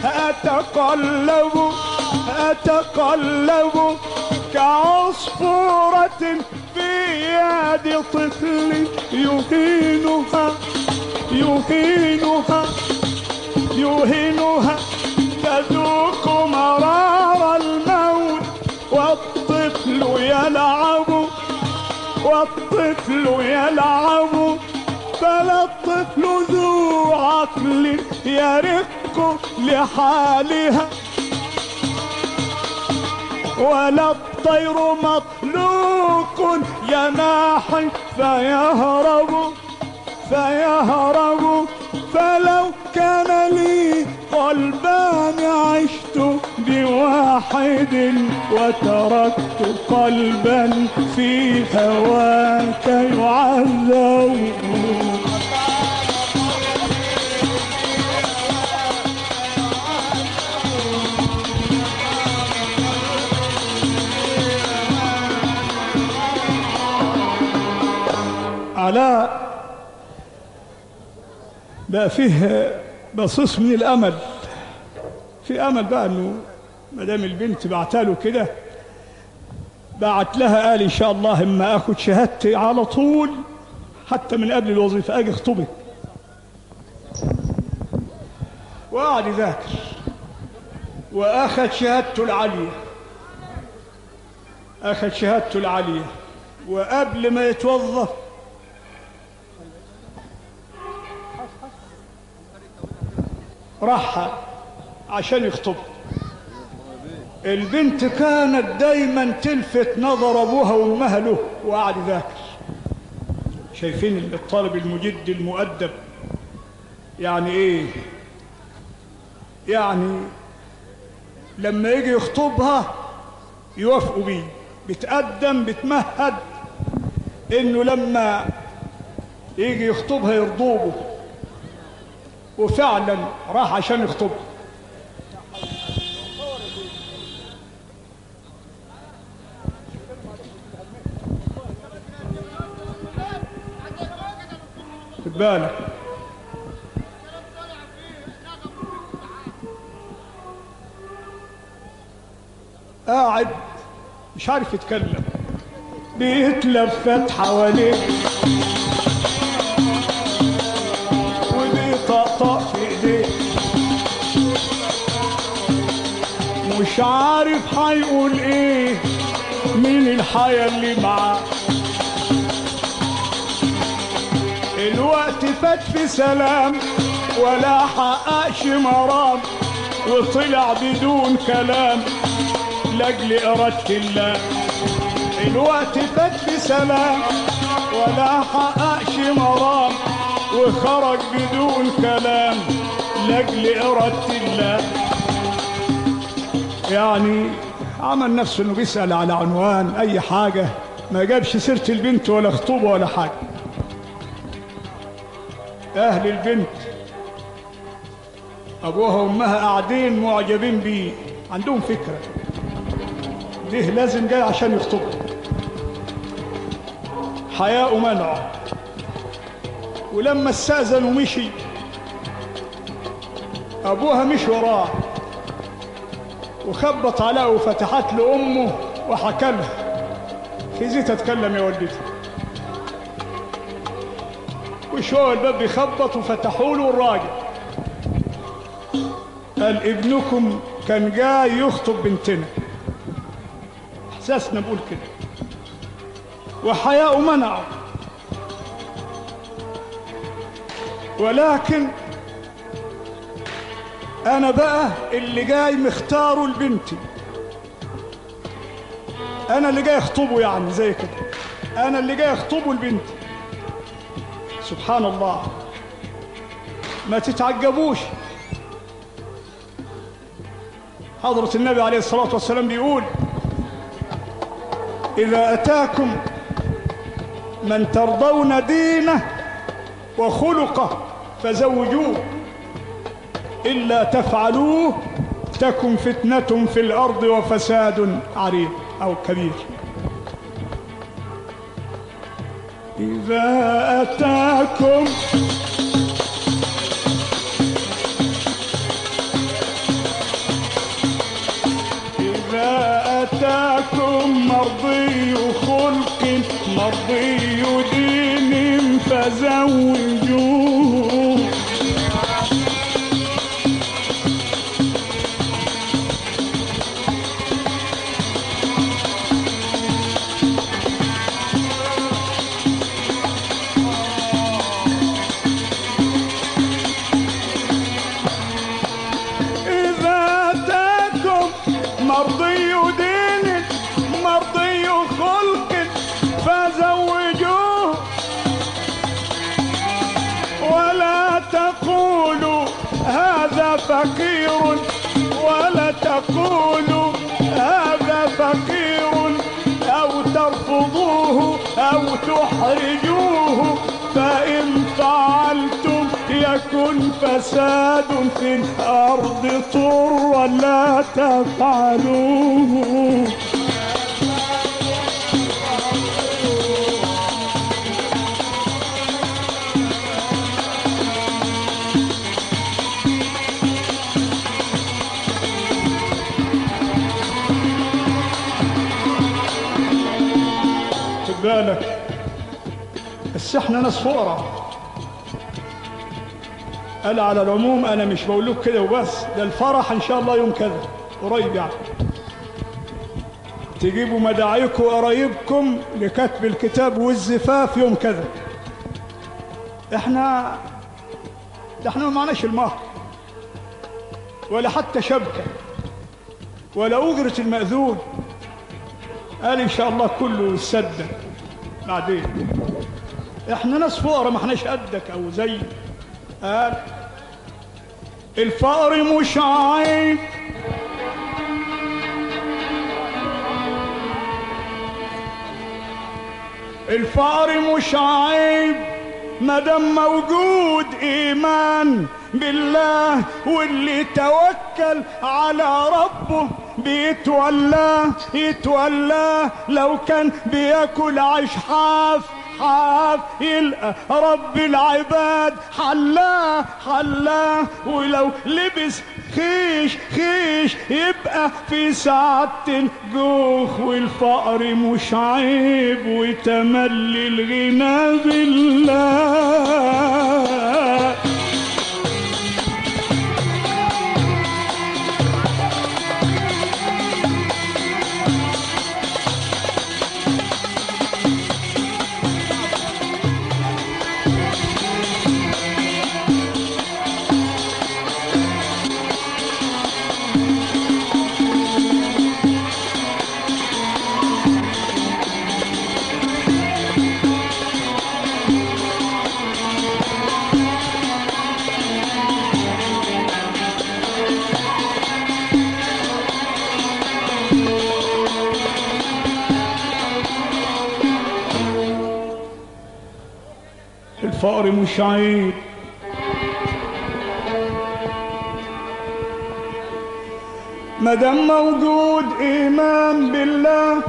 أتقلب أتقلب كعصفورة في يد طفل يهينها يهينها يهينها تذوق مرار الموت والطفل يلعب والطفل يلعب فلا الطفل ذو عقل يرق لحالها ولا الطير مطلوق جناح فيهرب فيهرب فلو كان لي قلبان عشت بواحد وتركت قلبا في هواك يعذب علاء بقى فيه بصيص من الامل في امل بقى انه ما دام البنت بعتله كده بعت لها قال ان شاء الله اما اخد شهادتي على طول حتى من قبل الوظيفه اجي اخطبك وقعد يذاكر واخذ شهادته العاليه اخذ شهادته العاليه وقبل ما يتوظف راح عشان يخطب البنت كانت دايما تلفت نظر ابوها وامها له وقعد يذاكر شايفين الطالب المجد المؤدب يعني ايه يعني لما يجي يخطبها يوافقوا بيه بتقدم بتمهد انه لما يجي يخطبها يرضوه وفعلا راح عشان يخطبها خد بالك قاعد مش عارف يتكلم بيتلفت حواليه وبيطقطق في ايديه مش عارف هيقول ايه مين الحياة اللي معاه الوقت فات في سلام ولا حققش مرام وطلع بدون كلام لاجل إرادة الله الوقت فات في سلام ولا حققش مرام وخرج بدون كلام لاجل إرادة الله يعني عمل نفسه انه بيسأل على عنوان اي حاجة ما جابش سيرة البنت ولا خطوبة ولا حاجة اهل البنت ابوها وامها قاعدين معجبين بيه عندهم فكرة ليه لازم جاي عشان يخطبها حياء منعه ولما استأذن ومشي ابوها مش وراه وخبط عليها وفتحت له امه وحكى لها خزيت اتكلم يا والدتي وشويه الباب بيخبط وفتحوا له الراجل قال ابنكم كان جاي يخطب بنتنا احساسنا بقول كده وحياء منعه ولكن انا بقى اللي جاي مختاره لبنتي انا اللي جاي اخطبه يعني زي كده انا اللي جاي اخطبه لبنتي سبحان الله ما تتعجبوش حضرة النبي عليه الصلاة والسلام بيقول إذا أتاكم من ترضون دينه وخلقه فزوجوه إلا تفعلوه تكن فتنة في الأرض وفساد عريض أو كبير إذا أتاكم إذا أتاكم مرضي خلق مرضي دين فزوجوه إذا أتاكم مرضي دين مرضي خلق فزوجوه ولا تقولوا هذا فقير ولا تقولوا هذا فقير أو ترفضوه أو تحرجوه فإن فعلتم يكن فساد في الأرض طر لا تفعلوه خد بالك بس احنا ناس فقراء قال على العموم انا مش بقول لك كده وبس ده الفرح ان شاء الله يوم كذا قريب يعني تجيبوا مداعيكم وقرايبكم لكتب الكتاب والزفاف يوم كذا احنا ده احنا ما معناش المهر ولا حتى شبكه ولا اجره الماذون قال ان شاء الله كله يسدد بعدين احنا ناس فقراء ما احناش قدك او زي قال الفقر مش عيب الفقر مش عيب مادام موجود ايمان بالله واللي توكل على ربه بيتولاه يتولاه لو كان بياكل عيش حاف يشحف يلقى رب العباد حلاه حلاه ولو لبس خيش خيش يبقى في سعادة الجوخ والفقر مش عيب وتملي الغنى بالله الفقر مش عيب مدام موجود ايمان بالله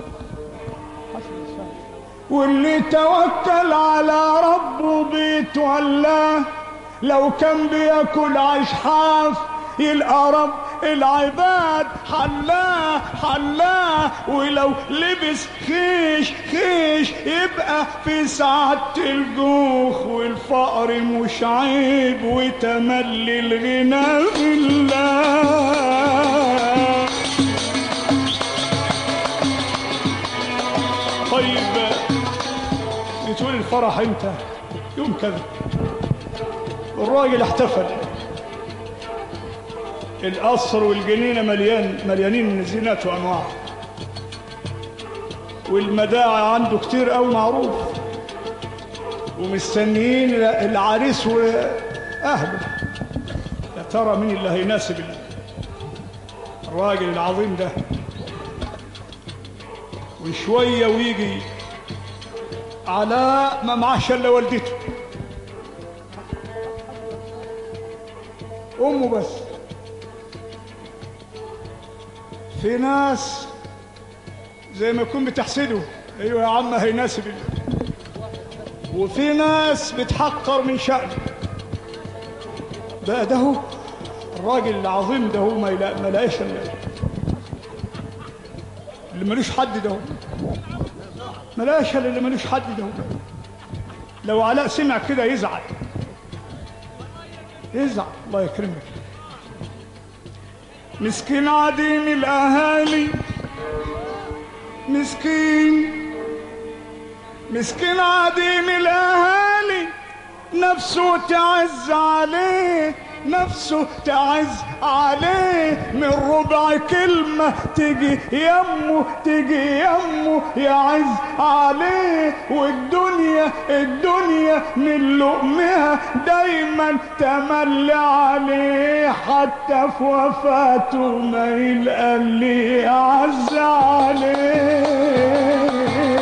واللي توكل على ربه بيتولاه لو كان بياكل عيش حاف يلقى رب العباد حلاه حلاه ولو لبس خيش خيش يبقى في سعادة الجوخ والفقر مش عيب وتملي الغنى بالله طيب بتقول الفرح امتى يوم كذا الراجل احتفل القصر والجنينه مليان مليانين زينات وانواع والمداعي عنده كتير قوي معروف ومستنيين العريس واهله يا ترى مين اللي هيناسب الراجل العظيم ده وشويه ويجي على ما معاش الا والدته امه بس في ناس زي ما يكون بتحسده ايوه يا عم هيناسب وفي ناس بتحقر من شأنه بقى ده هو الراجل العظيم ده هو ما يلا- ما لاقيش إلا- اللي ملوش حد ده هو ما لاقيش إلا اللي ملوش حد ده هو لو علاء سمع كده يزعل يزعل الله يكرمك مسكين عديم الأهالي مسكين مسكين عديم الأهالي نفسه تعز عليه نفسه تعز عليه من ربع كلمة تجي يمه تجي يمه يعز عليه والدنيا الدنيا من لقمها دايما تملي عليه حتى في وفاته ما يلقى اللي يعز عليه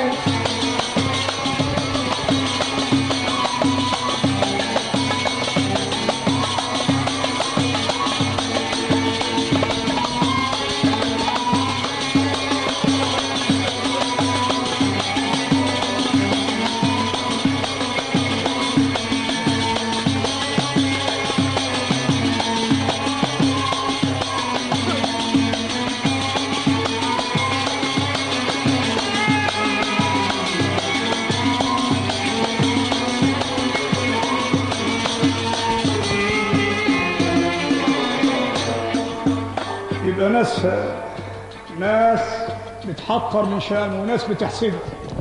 يبقى ناس ناس بتحقر من شأنه وناس بتحسده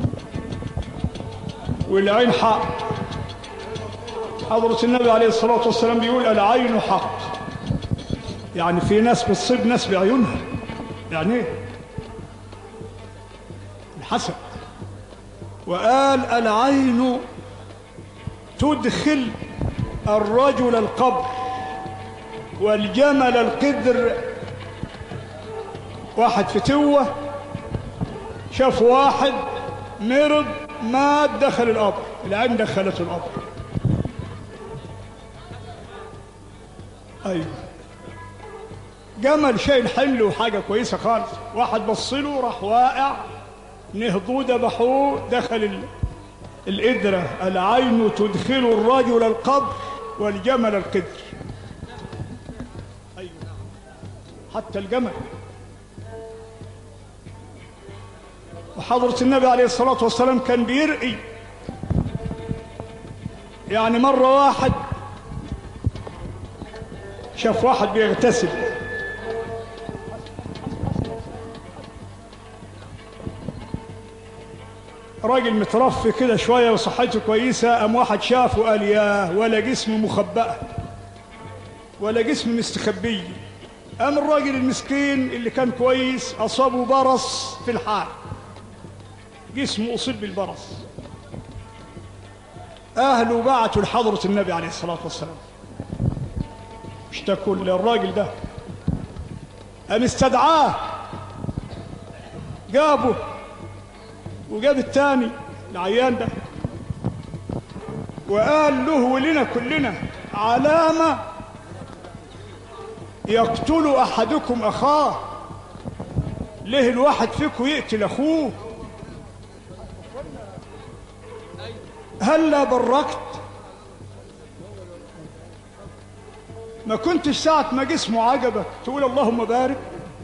والعين حق حضرة النبي عليه الصلاة والسلام بيقول العين حق يعني في ناس بتصيب ناس بعيونها يعني ايه الحسد وقال العين تدخل الرجل القبر والجمل القدر واحد فتوة شاف واحد مرض مات دخل القبر العين دخلته القبر ايوه جمل شايل حمل وحاجه كويسه خالص واحد بص له راح واقع نهضوه ذبحوه دخل ال... الإدرة العين تدخل الرجل القبر والجمل القدر أيوة حتى الجمل وحضرة النبي عليه الصلاة والسلام كان بيرقي يعني مرة واحد شاف واحد بيغتسل راجل مترفي كده شوية وصحته كويسة قام واحد شافه قال ياه ولا جسم مخبأة ولا جسم مستخبي قام الراجل المسكين اللي كان كويس أصابه برص في الحال جسمه أصيب بالبرص أهله بعتوا لحضرة النبي عليه الصلاة والسلام اشتكوا للراجل ده قام استدعاه جابه وجاب التاني العيان ده وقال له ولنا كلنا علامة يقتل أحدكم أخاه ليه الواحد فيكم يقتل أخوه هلا بركت ما كنتش ساعة ما جسمه عجبك تقول اللهم بارك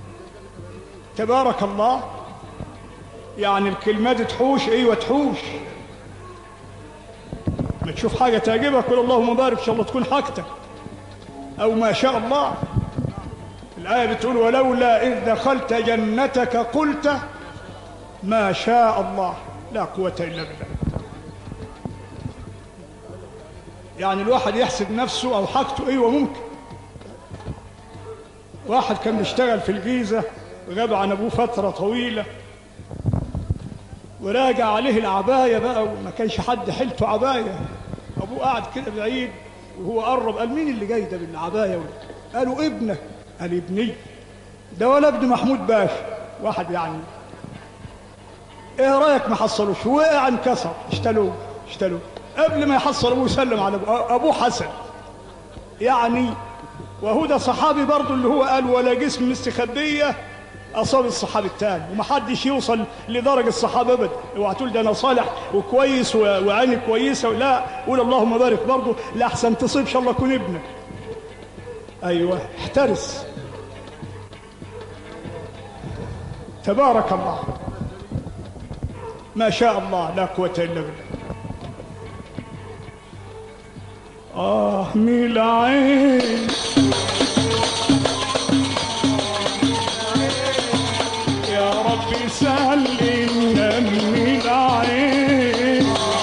تبارك الله يعني الكلمة دي تحوش ايوه تحوش ما تشوف حاجة تعجبك قول اللهم بارك ان شاء الله تكون حاجتك او ما شاء الله الآية بتقول ولولا إذ دخلت جنتك قلت ما شاء الله لا قوة إلا بالله يعني الواحد يحسب نفسه أو حاجته أيوة ممكن واحد كان بيشتغل في الجيزة وغاب عن أبوه فترة طويلة وراجع عليه العباية بقى وما كانش حد حيلته عباية أبوه قاعد كده بعيد وهو قرب قال مين اللي جاي ده بالعباية قالوا ابنك قال ابني ده ولا ابن محمود باشا واحد يعني ايه رايك ما حصلوش وقع انكسر اشتلوه اشتلوه قبل ما يحصل ابوه يسلم على ابوه ابوه حسن يعني وهو ده صحابي برضه اللي هو قال ولا جسم مستخبيه اصاب الصحابي الثاني ومحدش يوصل لدرجه الصحابه ابدا اوعى تقول ده انا صالح وكويس وعيني كويسه لا قول اللهم بارك برضه لاحسن تصيب ان شاء الله يكون ابنك ايوه احترس تبارك الله ما شاء الله لا قوه الا بالله آه من العين يا ربي سلمنا من العين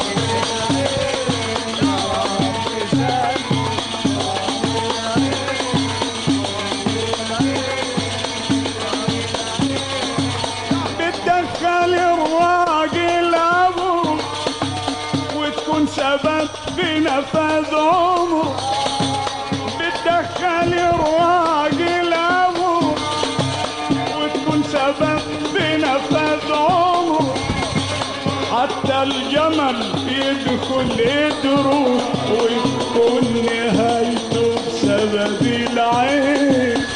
بتدخل الراجل ابوه وتكون سبب بنفذ عمره بتدخل الراجل ابوه وتكون سبب بنفذ عمره حتى الجمل يدخل يدرو وتكون نهايته بسبب العين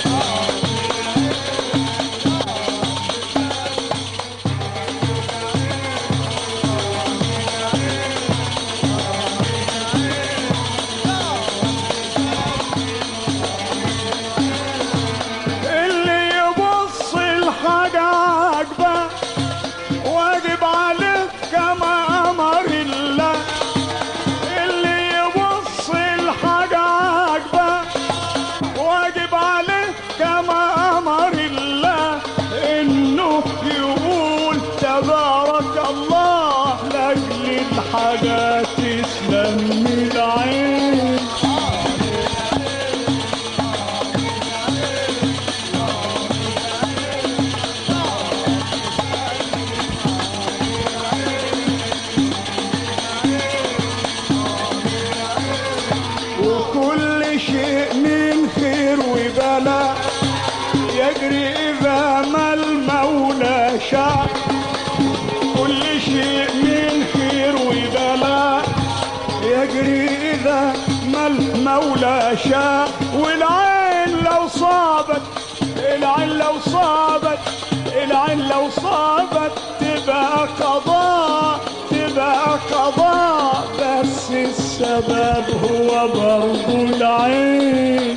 اللي يبص الحاجة عاجبة واجب عليه كما أمر الله اللي يبص الحاجة عاجبة واجب عليه كما أمر الله إنه يقول تبارك الله لأجل الحاجة تسلم من العين وكل شيء من خير وبلاء يجري إذا ما المولى شاء كل شيء من خير وبلاء يجري إذا ما المولى شاء والعين لو صابت العين لو صابت العين لو صابت تبقى قضاء تبقى قضاء الشباب هو برضو العين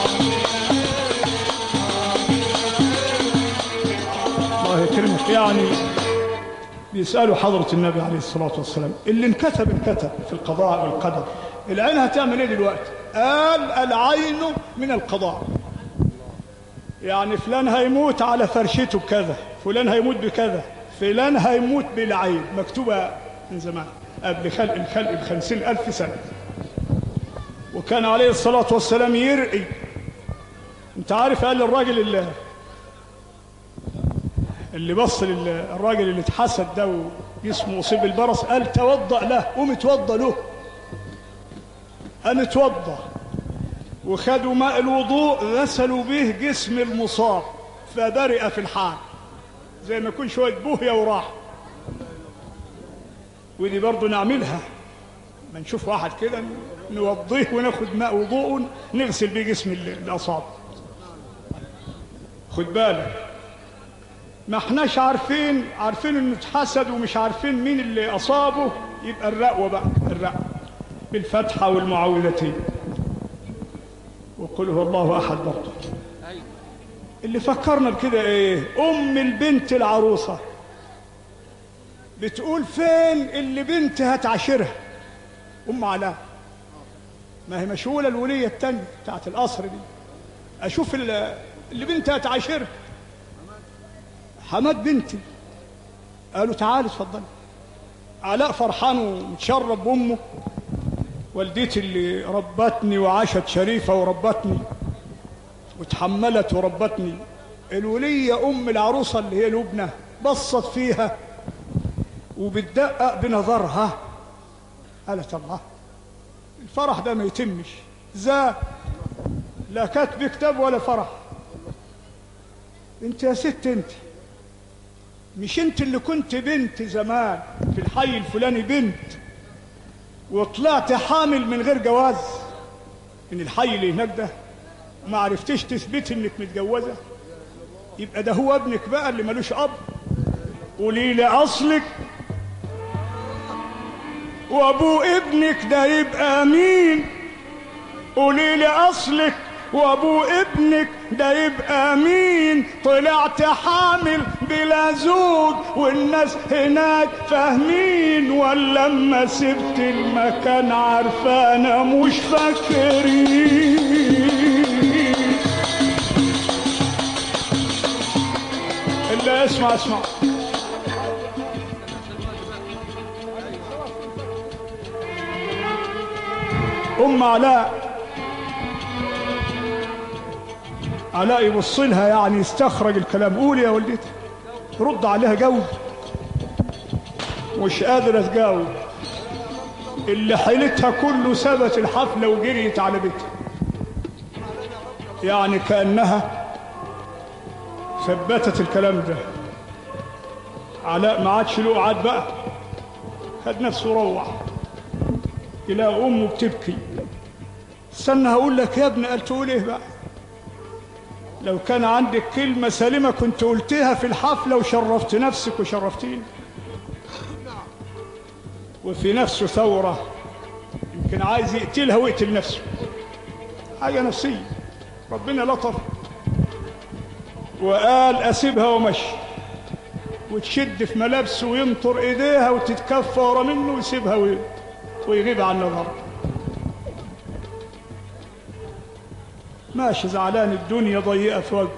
الله يكرمك يعني بيسألوا حضرة النبي عليه الصلاة والسلام اللي انكتب انكتب في القضاء والقدر العين هتعمل ايه دلوقتي قال العين من القضاء يعني فلان هيموت على فرشته بكذا فلان هيموت بكذا فلان هيموت بالعين مكتوبة من زمان قبل خلق الخلق بخمسين ألف سنة وكان عليه الصلاة والسلام يرقي انت عارف قال الراجل اللي اللي بص لل- الراجل اللي اتحسد ده وجسمه اصيب بالبرص قال توضأ له قوم اتوضأ له قام اتوضأ وخدوا ماء الوضوء غسلوا به جسم المصاب فبرئ في الحال زي ما يكون شويه بوهيه وراح ودي برضه نعملها ما نشوف واحد كده نوضيه وناخد ماء وضوء نغسل بيه جسم ال- الاصابع خد بالك ما احناش عارفين عارفين انه اتحسد ومش عارفين مين اللي اصابه يبقى الرقوه بقى الرقوه بالفتحه والمعوذتين وقل هو الله احد برضه اللي فكرنا بكده ايه ام البنت العروسه بتقول فين اللي بنتها تعاشرها ام علاء ما هي مشغوله الوليه التانية بتاعت القصر دي اشوف ال- اللي بنتها تعاشرها حماد بنتي قالوا تعالي اتفضلي علاء فرحان ومتشرب بامه والدتي اللي ربتني وعاشت شريفه وربتني وتحملت وربتني الوليه ام العروسه اللي هي لبنى بصت فيها وبتدقق بنظرها قالت الله الفرح ده ما يتمش ذا لا كتب كتاب ولا فرح انت يا ست انت مش انت اللي كنت بنت زمان في الحي الفلاني بنت وطلعت حامل من غير جواز من الحي اللي هناك ده وما عرفتش تثبتي انك متجوزه يبقى ده هو ابنك بقى اللي ملوش اب قولي لي اصلك وابو ابنك ده يبقى مين قولي لي اصلك وابو ابنك ده يبقى مين طلعت حامل بلا زوج والناس هناك فاهمين ولا اما سبت المكان عارفانا مش فاكرين اللي اسمع اسمع ام علاء علاء يبص لها يعني يستخرج الكلام قولي يا والدتي رد عليها جاوب مش قادرة تجاوب اللي حيلتها كله سابت الحفلة وجريت على بيتها يعني كأنها ثبتت الكلام ده علاء ما عادش له قعد بقى خد نفسه روح يلاقي امه بتبكي استنى هقول لك يا ابني قال تقول ايه بقى لو كان عندك كلمة سليمة كنت قلتها في الحفلة وشرفت نفسك وشرفتيني وفي نفسه ثورة يمكن عايز يقتلها ويقتل نفسه حاجة نفسية ربنا لطف وقال أسيبها ومشي وتشد في ملابسه وينطر ايديها وتتكفى ورا منه ويسيبها وي- ويغيب عن نظر ماشي زعلان الدنيا ضيقة في وجهه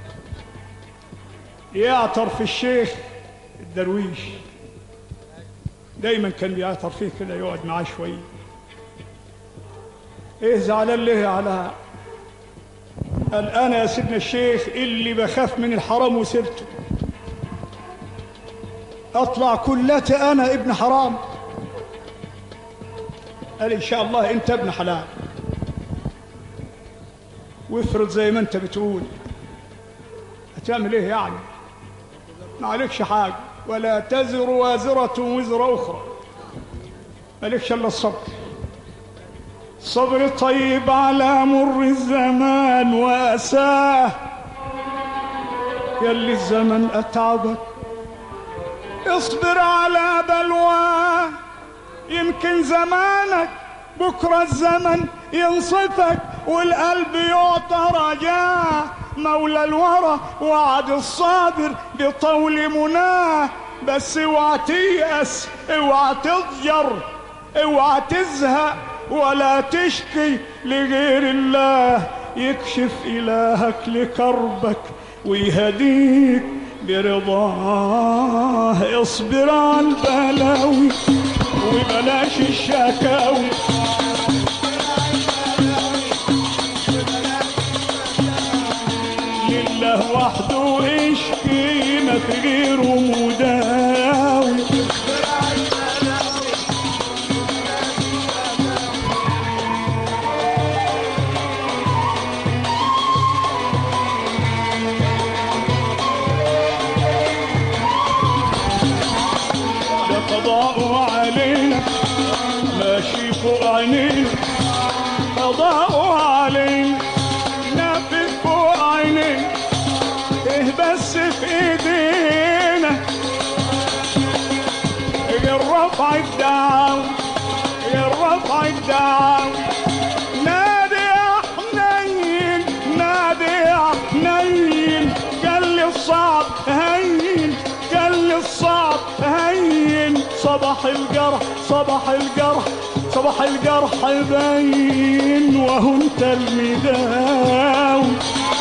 يعطر في الشيخ الدرويش دايما كان بيعطر فيه كده يقعد معاه شوية ايه زعلان ليه يا علاء قال انا يا سيدنا الشيخ اللي بخاف من الحرام وسيرته اطلع كلتي انا ابن حرام قال ان شاء الله انت ابن حلال وافرض زي ما انت بتقول هتعمل ايه يعني ما عليكش حاجه ولا تزر وازره وزر اخرى مالكش الا الصبر صبر طيب على مر الزمان واساه يلي الزمن اتعبك اصبر على بلواه يمكن زمانك بكرة الزمن ينصفك والقلب يعطى رجاه مولى الورى وعد الصابر بطول مناه بس اوعى تيأس اوعى تضجر اوعى تزهق ولا تشكي لغير الله يكشف إلهك لكربك ويهديك برضاه اصبر على البلاوي وبلاش الشكاوي لله وحده اشكي ما في غيره مداوي ده قضاء علينا ماشي فوق عينينا قضاء علينا نافذ فوق عينينا ايه بس في ايدينا غير رفع الدعوة غير رفع الدعوة نادي يا حنين نادي يا حنين قال لي الصعب هين قال لي الصعب هين صباح الجرح صباح الجرح صباح الجرح باين وهو انت المداوي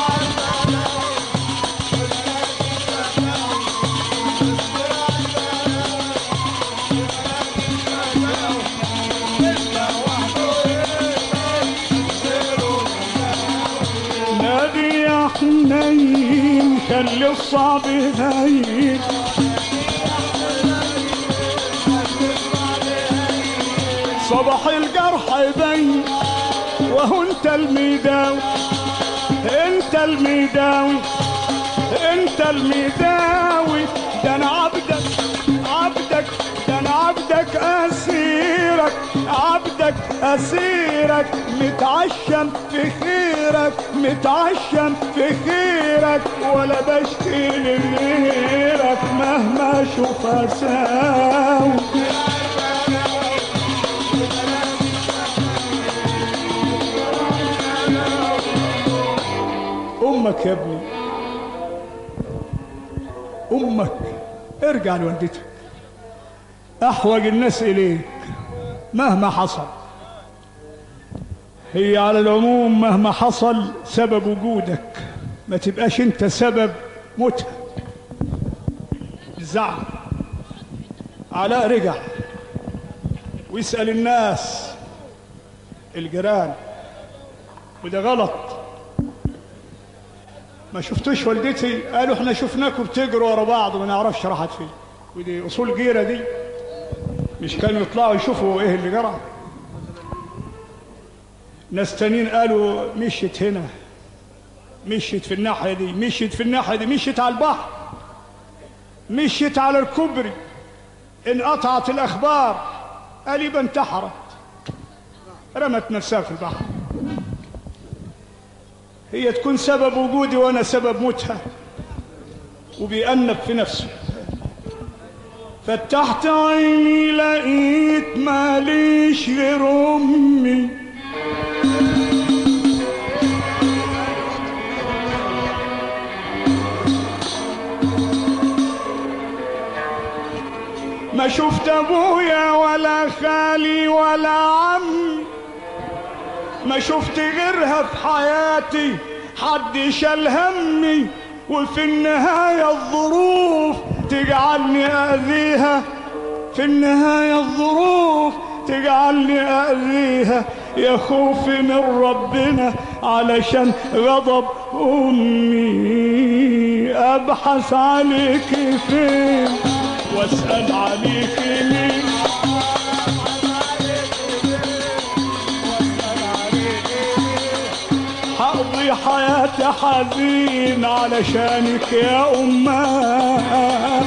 نادي يا حنين خلي الصعب هين صباح الجرح يبين وهو انت الميداوي انت الميداوي انت الميداوي ده انا عبدك عبدك ده انا عبدك اسيرك عبدك اسيرك متعشم في خيرك متعشم في خيرك ولا بشكي لغيرك مهما اشوف اساوي امك يا ابني امك ارجع لوالدتك احوج الناس اليك مهما حصل هي على العموم مهما حصل سبب وجودك ما تبقاش انت سبب موتها الزعل علاء رجع ويسأل الناس الجيران وده غلط ما شفتوش والدتي قالوا احنا شفناكم بتجروا ورا بعض وما نعرفش راحت فين ودي اصول جيره دي مش كانوا يطلعوا يشوفوا ايه اللي جرى ناس تانيين قالوا مشيت هنا مشيت في الناحيه دي مشيت في الناحيه دي مشيت على البحر مشيت على الكوبري انقطعت الاخبار قريبا انتحرت رمت نفسها في البحر هي تكون سبب وجودي وانا سبب موتها وبيأنب في نفسه فتحت عيني لقيت ماليش غير امي ما شفت ابويا ولا خالي ولا عمي ما شفت غيرها في حياتي حد شال همي وفي النهاية الظروف تجعلني أذيها في النهاية الظروف تجعلني أذيها يا خوفي من ربنا علشان غضب أمي أبحث عليك فين وأسأل عليك مين هقضي حياتي حزين علشانك يا أمه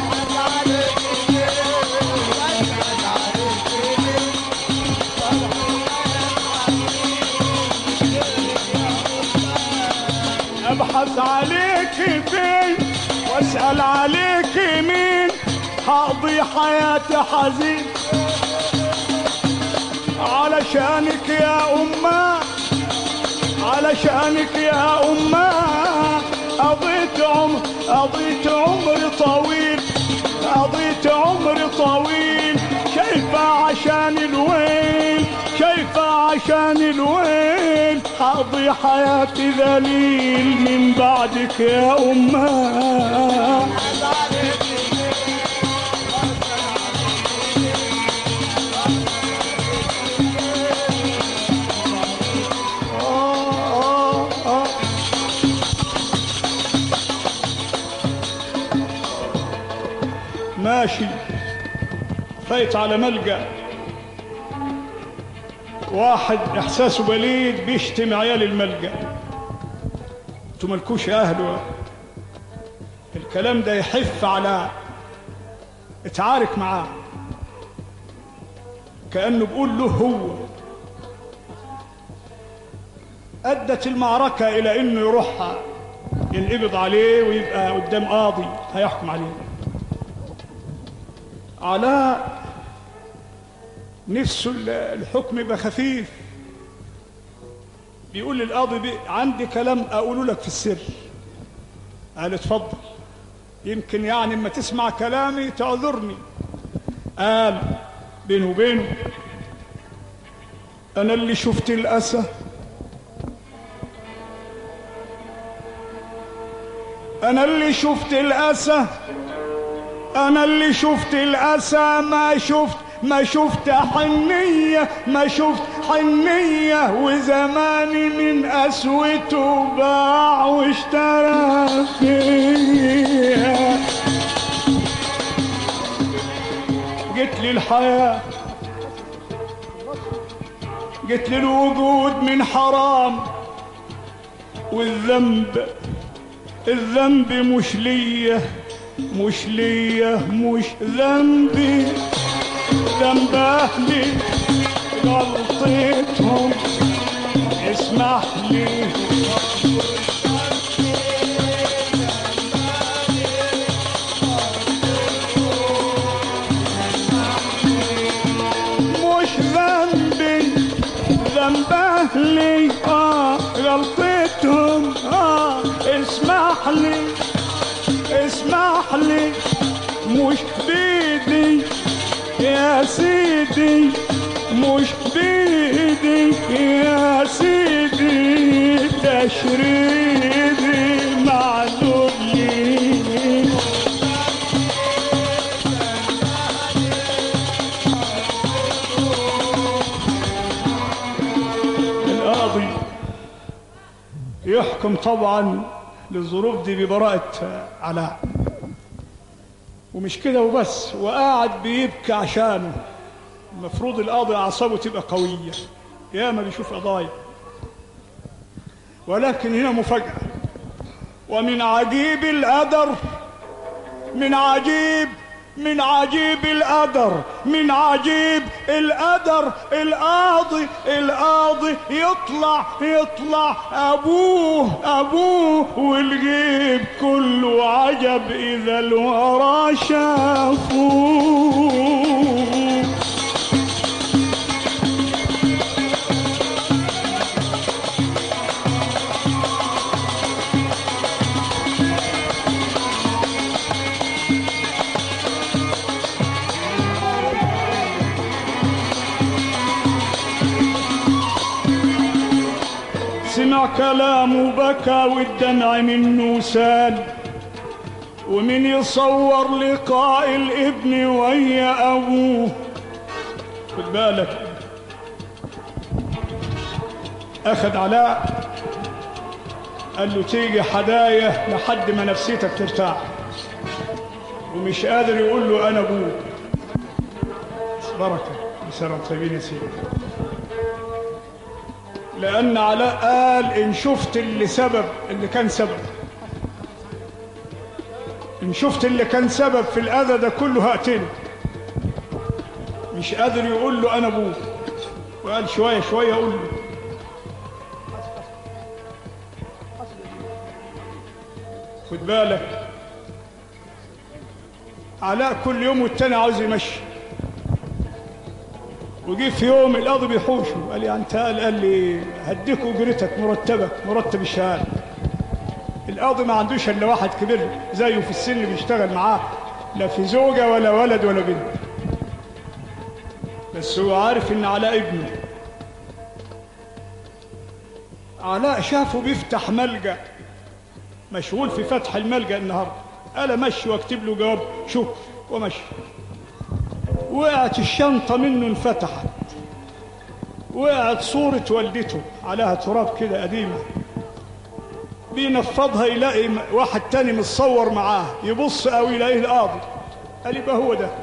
ابحث عليك فين واسأل عليك مين هقضي حياتي حزين علشانك يا أمه علشانك يا أمه قضيت عمر قضيت عمر طويل قضيت عمر طويل شايفة عشان الويل شايفة عشان الويل حقضي حياتي ذليل من بعدك يا أمه آه آه آه ماشي فايت على ملجأ واحد احساسه بليد بيشتم عيال الملجأ انتوا مالكوش اهله الكلام ده يحف على اتعارك معاه كأنه بيقول له هو أدت المعركة إلى إنه يروح ينقبض عليه ويبقى قدام قاضي هيحكم عليه علاء نفسه ال- الحكم يبقى خفيف بيقول للقاضي بي عندي كلام أقوله لك في السر قال اتفضل يمكن يعني اما تسمع كلامي تعذرني قال بينه وبينه أنا اللي شفت الأسى أنا اللي شفت الأسى أنا اللي شفت الأسى ما شفت ما شفت حنية ما شفت حنية وزماني من قسوته باع واشترى فيا جيت لي الحياة جيت لي الوجود من حرام والذنب الذنب مش ليا مش ليا مش ذنبي ذنب اهلي غلطتهم اسمح لي مش ذنبي ذنب اهلي اه غلطتهم اه اسمح لي اسمح لي مش بيدي يا سيدي مش بيدي يا سيدي تشريدي معذور لي القاضي يحكم طبعا للظروف دي ببراءة علاء ومش كده وبس وقاعد بيبكي عشانه المفروض القاضي أعصابه تبقى قوية ياما بيشوف قضايا ولكن هنا مفاجأة ومن عجيب القدر من عجيب من عجيب القدر من عجيب القدر القاضي القاضي يطلع يطلع ابوه ابوه والجيب كله عجب اذا الورى شافوه سمع كلامه بكى والدمع منه سال ومن يصور لقاء الابن ويا ابوه خد بالك اخذ علاء قال له تيجي حدايا لحد ما نفسيتك ترتاح ومش قادر يقول له انا ابوك بركه بسرعه طيبين يا سيدي لأن علاء قال إن شفت اللي سبب اللي كان سبب إن شفت اللي كان سبب في الأذى ده كله هقتله مش قادر يقول له أنا أبوه وقال شوية شوية أقول له خد بالك علاء كل يوم والتاني عاوز يمشي وجي في يوم القاضي بيحوشه قال لي انت قال, قال لي هديك اجرتك مرتبك مرتب الشهاده القاضي ما عندوش الا واحد كبير زيه في السن بيشتغل معاه لا في زوجه ولا ولد ولا بنت بس هو عارف ان علاء ابنه علاء شافه بيفتح ملجأ مشغول في فتح الملجأ النهارده قال امشي واكتب له جواب شكر ومشي وقعت الشنطة منه انفتحت وقعت صورة والدته عليها تراب كده قديمة بينفضها يلاقي واحد تاني متصور معاه يبص او يلاقيه القاضي قال يبقى هو ده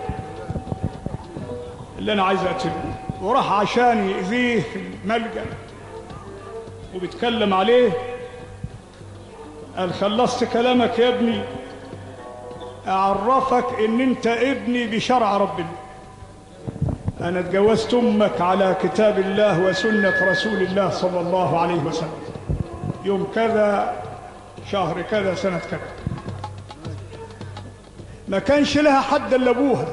اللي انا عايز اقتله وراح عشان يأذيه في الملجأ وبيتكلم عليه قال خلصت كلامك يا ابني اعرفك ان انت ابني بشرع ربنا انا اتجوزت امك على كتاب الله وسنة رسول الله صلى الله عليه وسلم يوم كذا شهر كذا سنة كذا ما كانش لها حد الا ابوها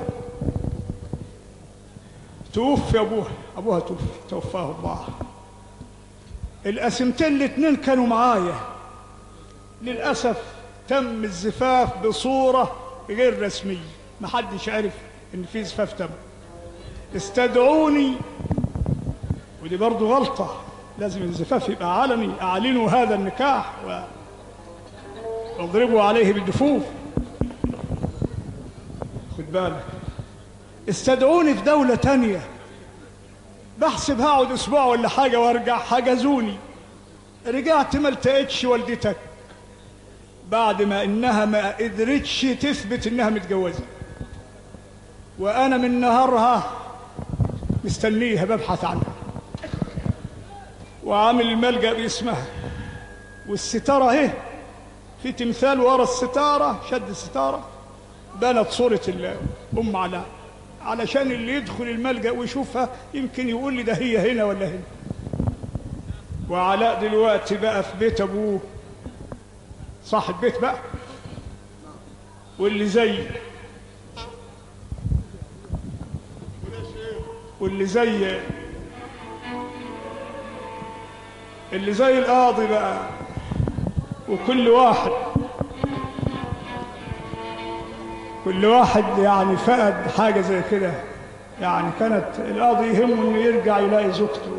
توفي ابوها ابوها توفي توفاه الله القسمتين الاتنين كانوا معايا للأسف تم الزفاف بصورة غير رسمية محدش عرف ان في زفاف تم استدعوني ودي برضو غلطة لازم الزفاف يبقى علني اعلنوا هذا النكاح و... واضربوا عليه بالدفوف خد بالك استدعوني في دولة تانية بحسب هقعد اسبوع ولا حاجة وارجع حجزوني رجعت ما التقيتش والدتك بعد ما انها ما قدرتش تثبت انها متجوزة وانا من نهارها مستنيها ببحث عنها وعامل الملجأ باسمها والستارة اهي في تمثال ورا الستارة شد الستارة بنت صورة الأم علاء علشان اللي يدخل الملجأ ويشوفها يمكن يقول لي ده هي هنا ولا هنا وعلاء دلوقتي بقى في بيت أبوه صاحب بيت بقى واللي زي واللي زي اللي زي القاضي بقى وكل واحد كل واحد يعني فقد حاجة زي كده يعني كانت القاضي يهمه انه يرجع يلاقي زوجته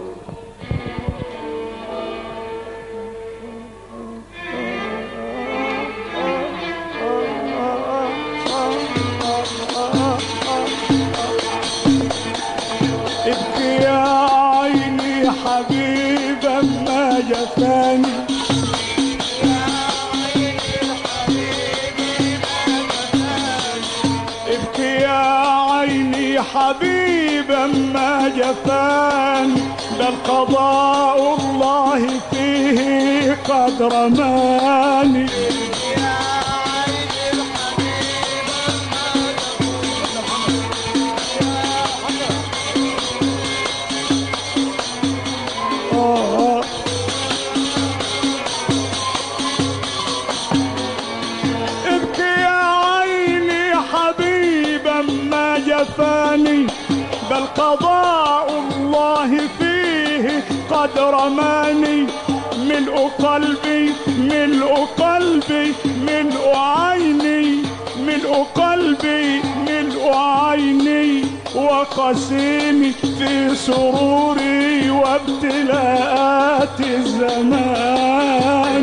ابكي يا عيني حبيبا ما جفاني ابكي يا عيني حبيبا ما جفان بل قضاء الله فيه قد رماني آه ابكي يا عيني حبيبا ما جفاني بل قضاء الله فيه قد رماني ملء قلبي ملء قلبي ملء عيني ملء قلبي ملء عيني وقسيني في سروري وابتلاءات الزمان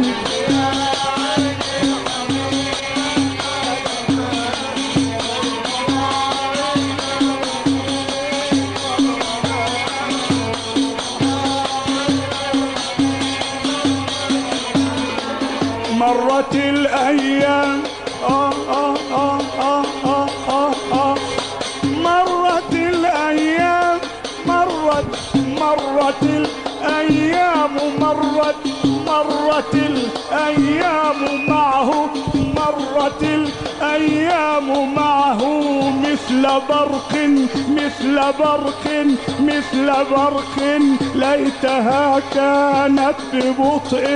مرت الأيام آه آه آه آه آه آه آه مرت الأيام مرت مرت الأيام مرت مرت الأيام معه مرت الأيام معه مثل برق مثل برق مثل برق ليتها كانت ببطء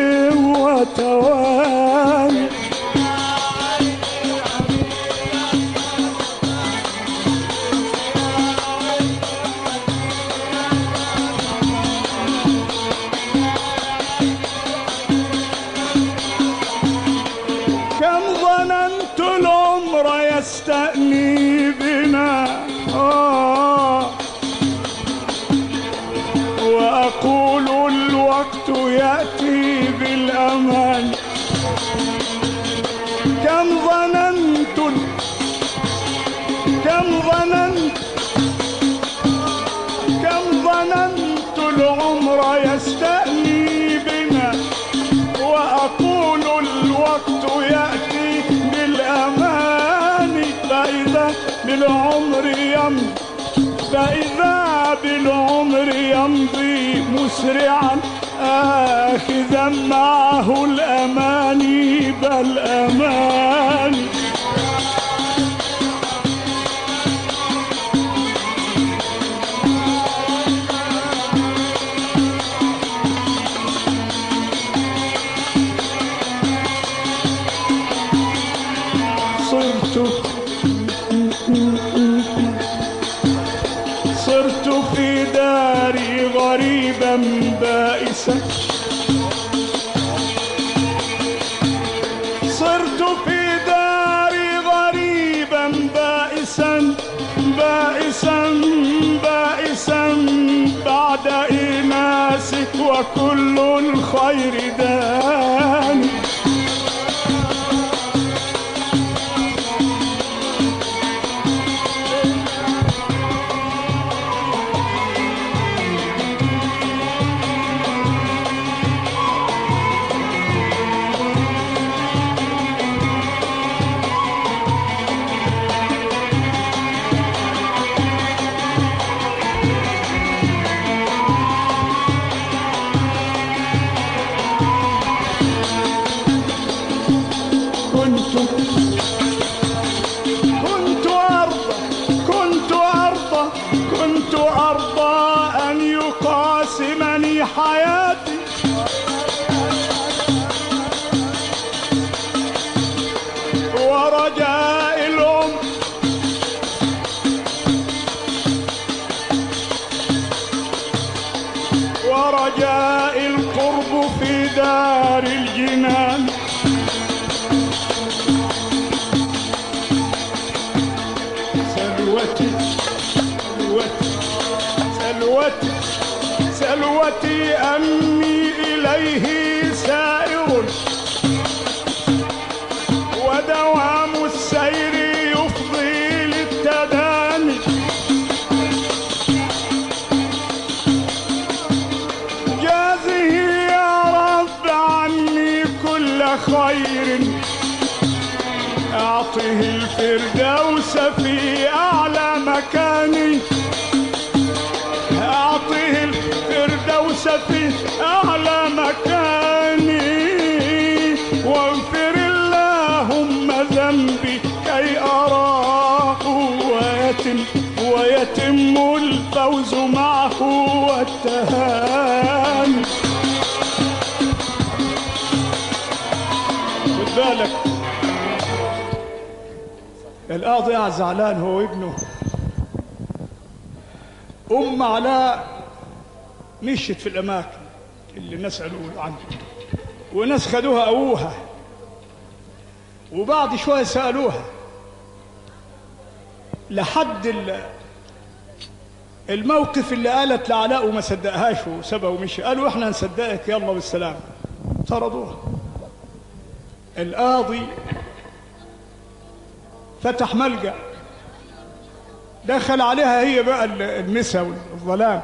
وتواني طول عمره يستأني بنا آه وأقول الوقت يأتي بالأمان كم ظننت كم ظننت كم ظننت العمر يستأني بنا وأقول الوقت يأتي بالأمان فإذا بالعمر يمضي فإذا بالعمر يمضي مسرعا آخذا معه الأماني بل أماني صرت صرت في داري غريبا بائسا صرت في داري غريبا بائسا بائسا بائسا بعد إناسك وكل الخير داني كنت كنت أرضى كنت أرضى كنت أرضى أن يقاسمني حياتي ورجاء العمر ورجاء القرب في دار الجنان سلوتي سلوتي سلوتي سلوتي أمي إليه سائر ودوام السير يفضي للتداني جازه يا رب عني كل خير أعطه الفردوس في أعلى مكاني أعطه الفردوس في أعلى مكاني واغفر اللهم ذنبي كي أراه ويتم ويتم الفوز معه والتهاني خد بالك القاضي قاعد زعلان هو وابنه ام علاء مشيت في الاماكن اللي الناس قالوا عنها وناس خدوها ابوها وبعد شويه سالوها لحد ال- الموقف اللي قالت لعلاء وما صدقهاش وسابها ومشي قالوا احنا نصدقك يلا بالسلامه طردوها القاضي فتح ملجأ دخل عليها هي بقى ال- المسا والظلام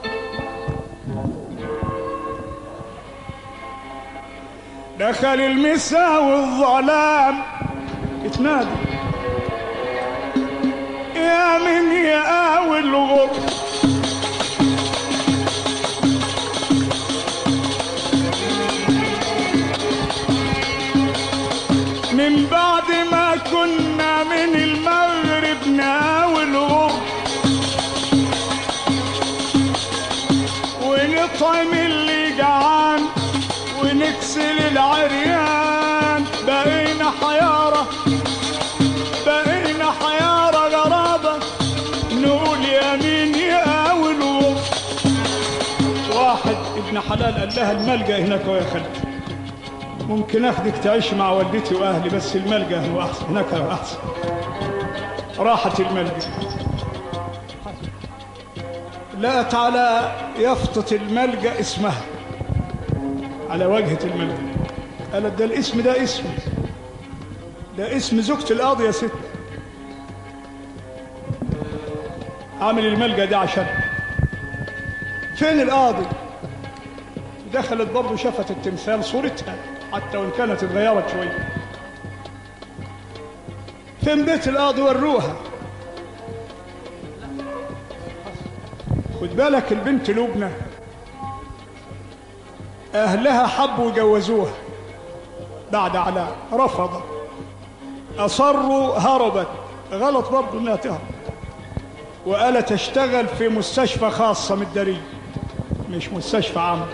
دخل المسا والظلام اتنادي يا من يقاوي الغر من بعد ما كنا من المغرب ناوي الغر ونطعم اللي جعان ونكسل العريان بقينا حيارة بقينا حيارة غرابة نقول يا مين يقاوي الغر واحد ابن حلال قال لها الملجأ هناك يا خالتي ممكن اخدك تعيش مع والدتي واهلي بس الملجأ هو احسن هناك هو احسن راحة الملجأ لقت على يافطة الملجأ اسمها على واجهة الملجأ قالت ده الاسم ده اسمي ده اسم زوجة القاضي يا ست عامل الملجأ ده عشان فين القاضي دخلت برضه شافت التمثال صورتها حتى وان كانت اتغيرت شويه فين بيت القاضي وروها خد بالك البنت لبنى اهلها حبوا يجوزوها بعد علاء رفضت اصروا هربت غلط برضه انها تهرب وقالت اشتغل في مستشفى خاصه مداريه مش مستشفى عام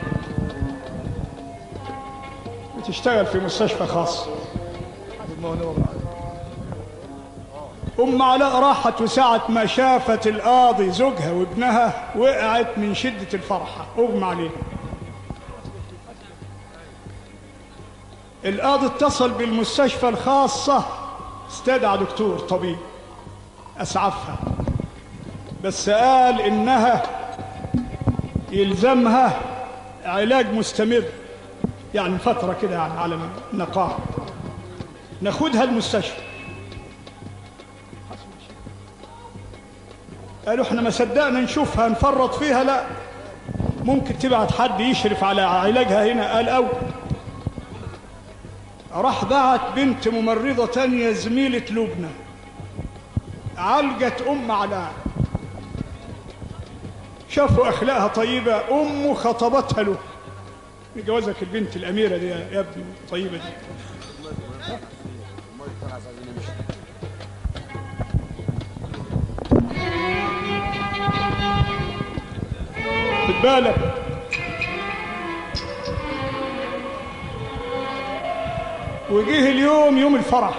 بتشتغل في مستشفى خاص أم علاء راحت وساعة ما شافت القاضي زوجها وابنها وقعت من شدة الفرحة أغمى عليه القاضي اتصل بالمستشفى الخاصة استدعى دكتور طبيب أسعفها بس قال إنها يلزمها علاج مستمر يعني فترة كده يعني على نقاهة ناخدها المستشفى قالوا احنا ما صدقنا نشوفها نفرط فيها لا ممكن تبعت حد يشرف على علاجها هنا قال او راح بعت بنت ممرضة تانية زميلة لبنى عالجت أم علاء شافوا أخلاقها طيبة أمه خطبتها له جوازك البنت الأميرة دي يا ابني الطيبة دي خد بالك وجيه اليوم يوم الفرح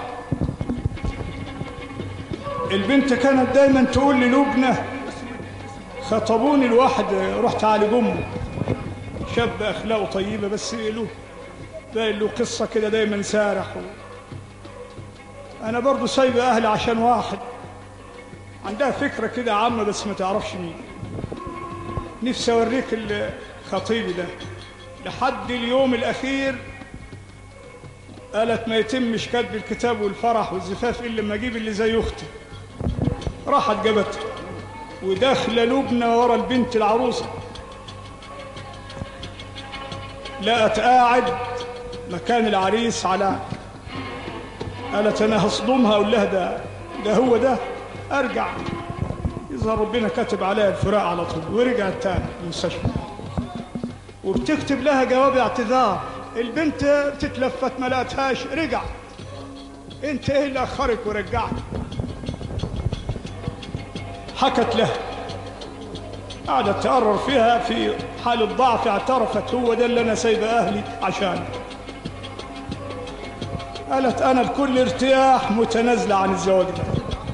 البنت كانت دايما تقول للبنى خطبوني الواحد رحت على امه شاب اخلاقه طيبه بس له باين له قصه كده دايما سارح و... انا برضو سايبه اهلي عشان واحد عندها فكره كده عامه بس ما تعرفش مين نفسي اوريك الخطيب ده لحد اليوم الاخير قالت ما يتمش كتب الكتاب والفرح والزفاف الا لما اجيب اللي زي اختي راحت جابتها وداخله لبنى ورا البنت العروسه لقت قاعد مكان العريس على قالت انا هصدمها اقول لها ده ده هو ده ارجع يظهر ربنا كاتب عليها الفراق على طول ورجعت تاني المستشفى وبتكتب لها جواب اعتذار البنت بتتلفت ما لقتهاش رجع انت ايه اللي اخرك ورجعت حكت له قعدت تقرر فيها في حال الضعف اعترفت هو ده اللي انا سايبه اهلي عشانه قالت انا بكل ارتياح متنازله عن الزواج ده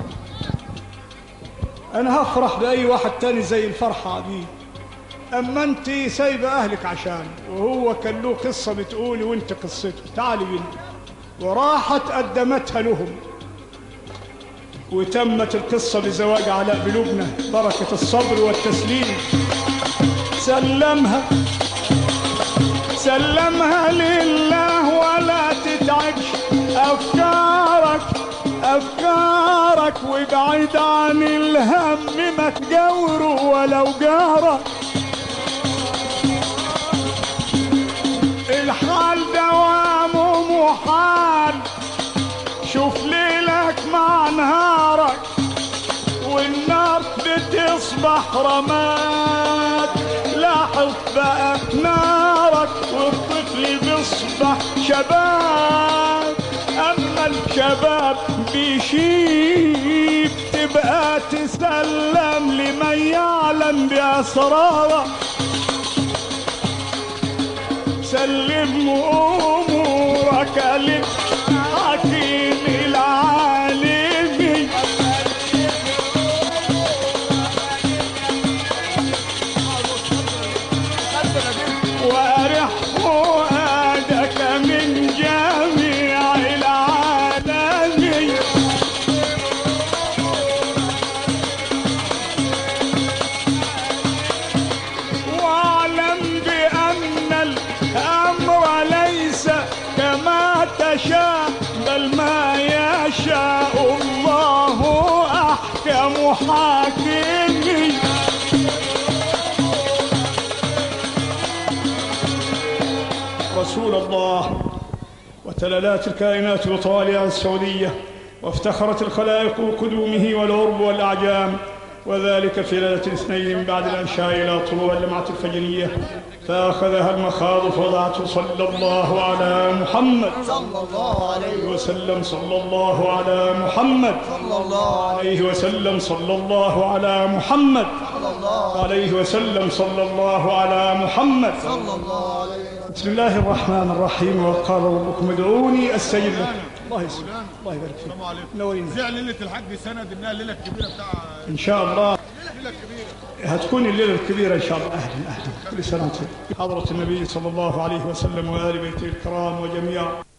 انا هفرح باي واحد تاني زي الفرحه دي اما انت سايبه اهلك عشان وهو كان له قصه بتقولي وانت قصته تعالي بينا وراحت قدمتها لهم وتمت القصة بزواج علاء بلبنى بركة الصبر والتسليم سلمها سلمها لله ولا تتعبش أفكارك أفكارك وابعد عن الهم ما تجوره ولو جارك الحال دوامه محال شوف ليلك مع نهارك والنار بتصبح رماد لاحظ بقى نارك والطفل بيصبح شباب اما الشباب بيشيب تبقى تسلم لمن يعلم باسرارك سلم امورك للحكيم العالم وارح فؤادك من وحاكمني رسول الله وتلالات الكائنات وطوالع السعودية وافتخرت الخلائق قدومه والعرب والأعجام وذلك في ليلة الاثنين من بعد العشاء إلى طلوع اللمعة الفجرية فأخذها المخاض فوضعته صلى الله على محمد صلى الله عليه وسلم صلى الله على محمد صلى الله عليه وسلم صلى الله على محمد صلى الله عليه وسلم صلى الله على محمد صلى الله عليه بسم الله الرحمن الرحيم وقال ربكم ادعوني استجب لكم الله يسلمك الله يبارك فيك السلام عليكم نورين زي ليله الحج سند انها الليله الكبيره بتاع ان شاء الله الليله الكبيره هتكون الليله الكبيره ان شاء الله اهلا اهلا كل سنه وانتم بخير. حضره النبي صلى الله عليه وسلم وال بيته الكرام وجميع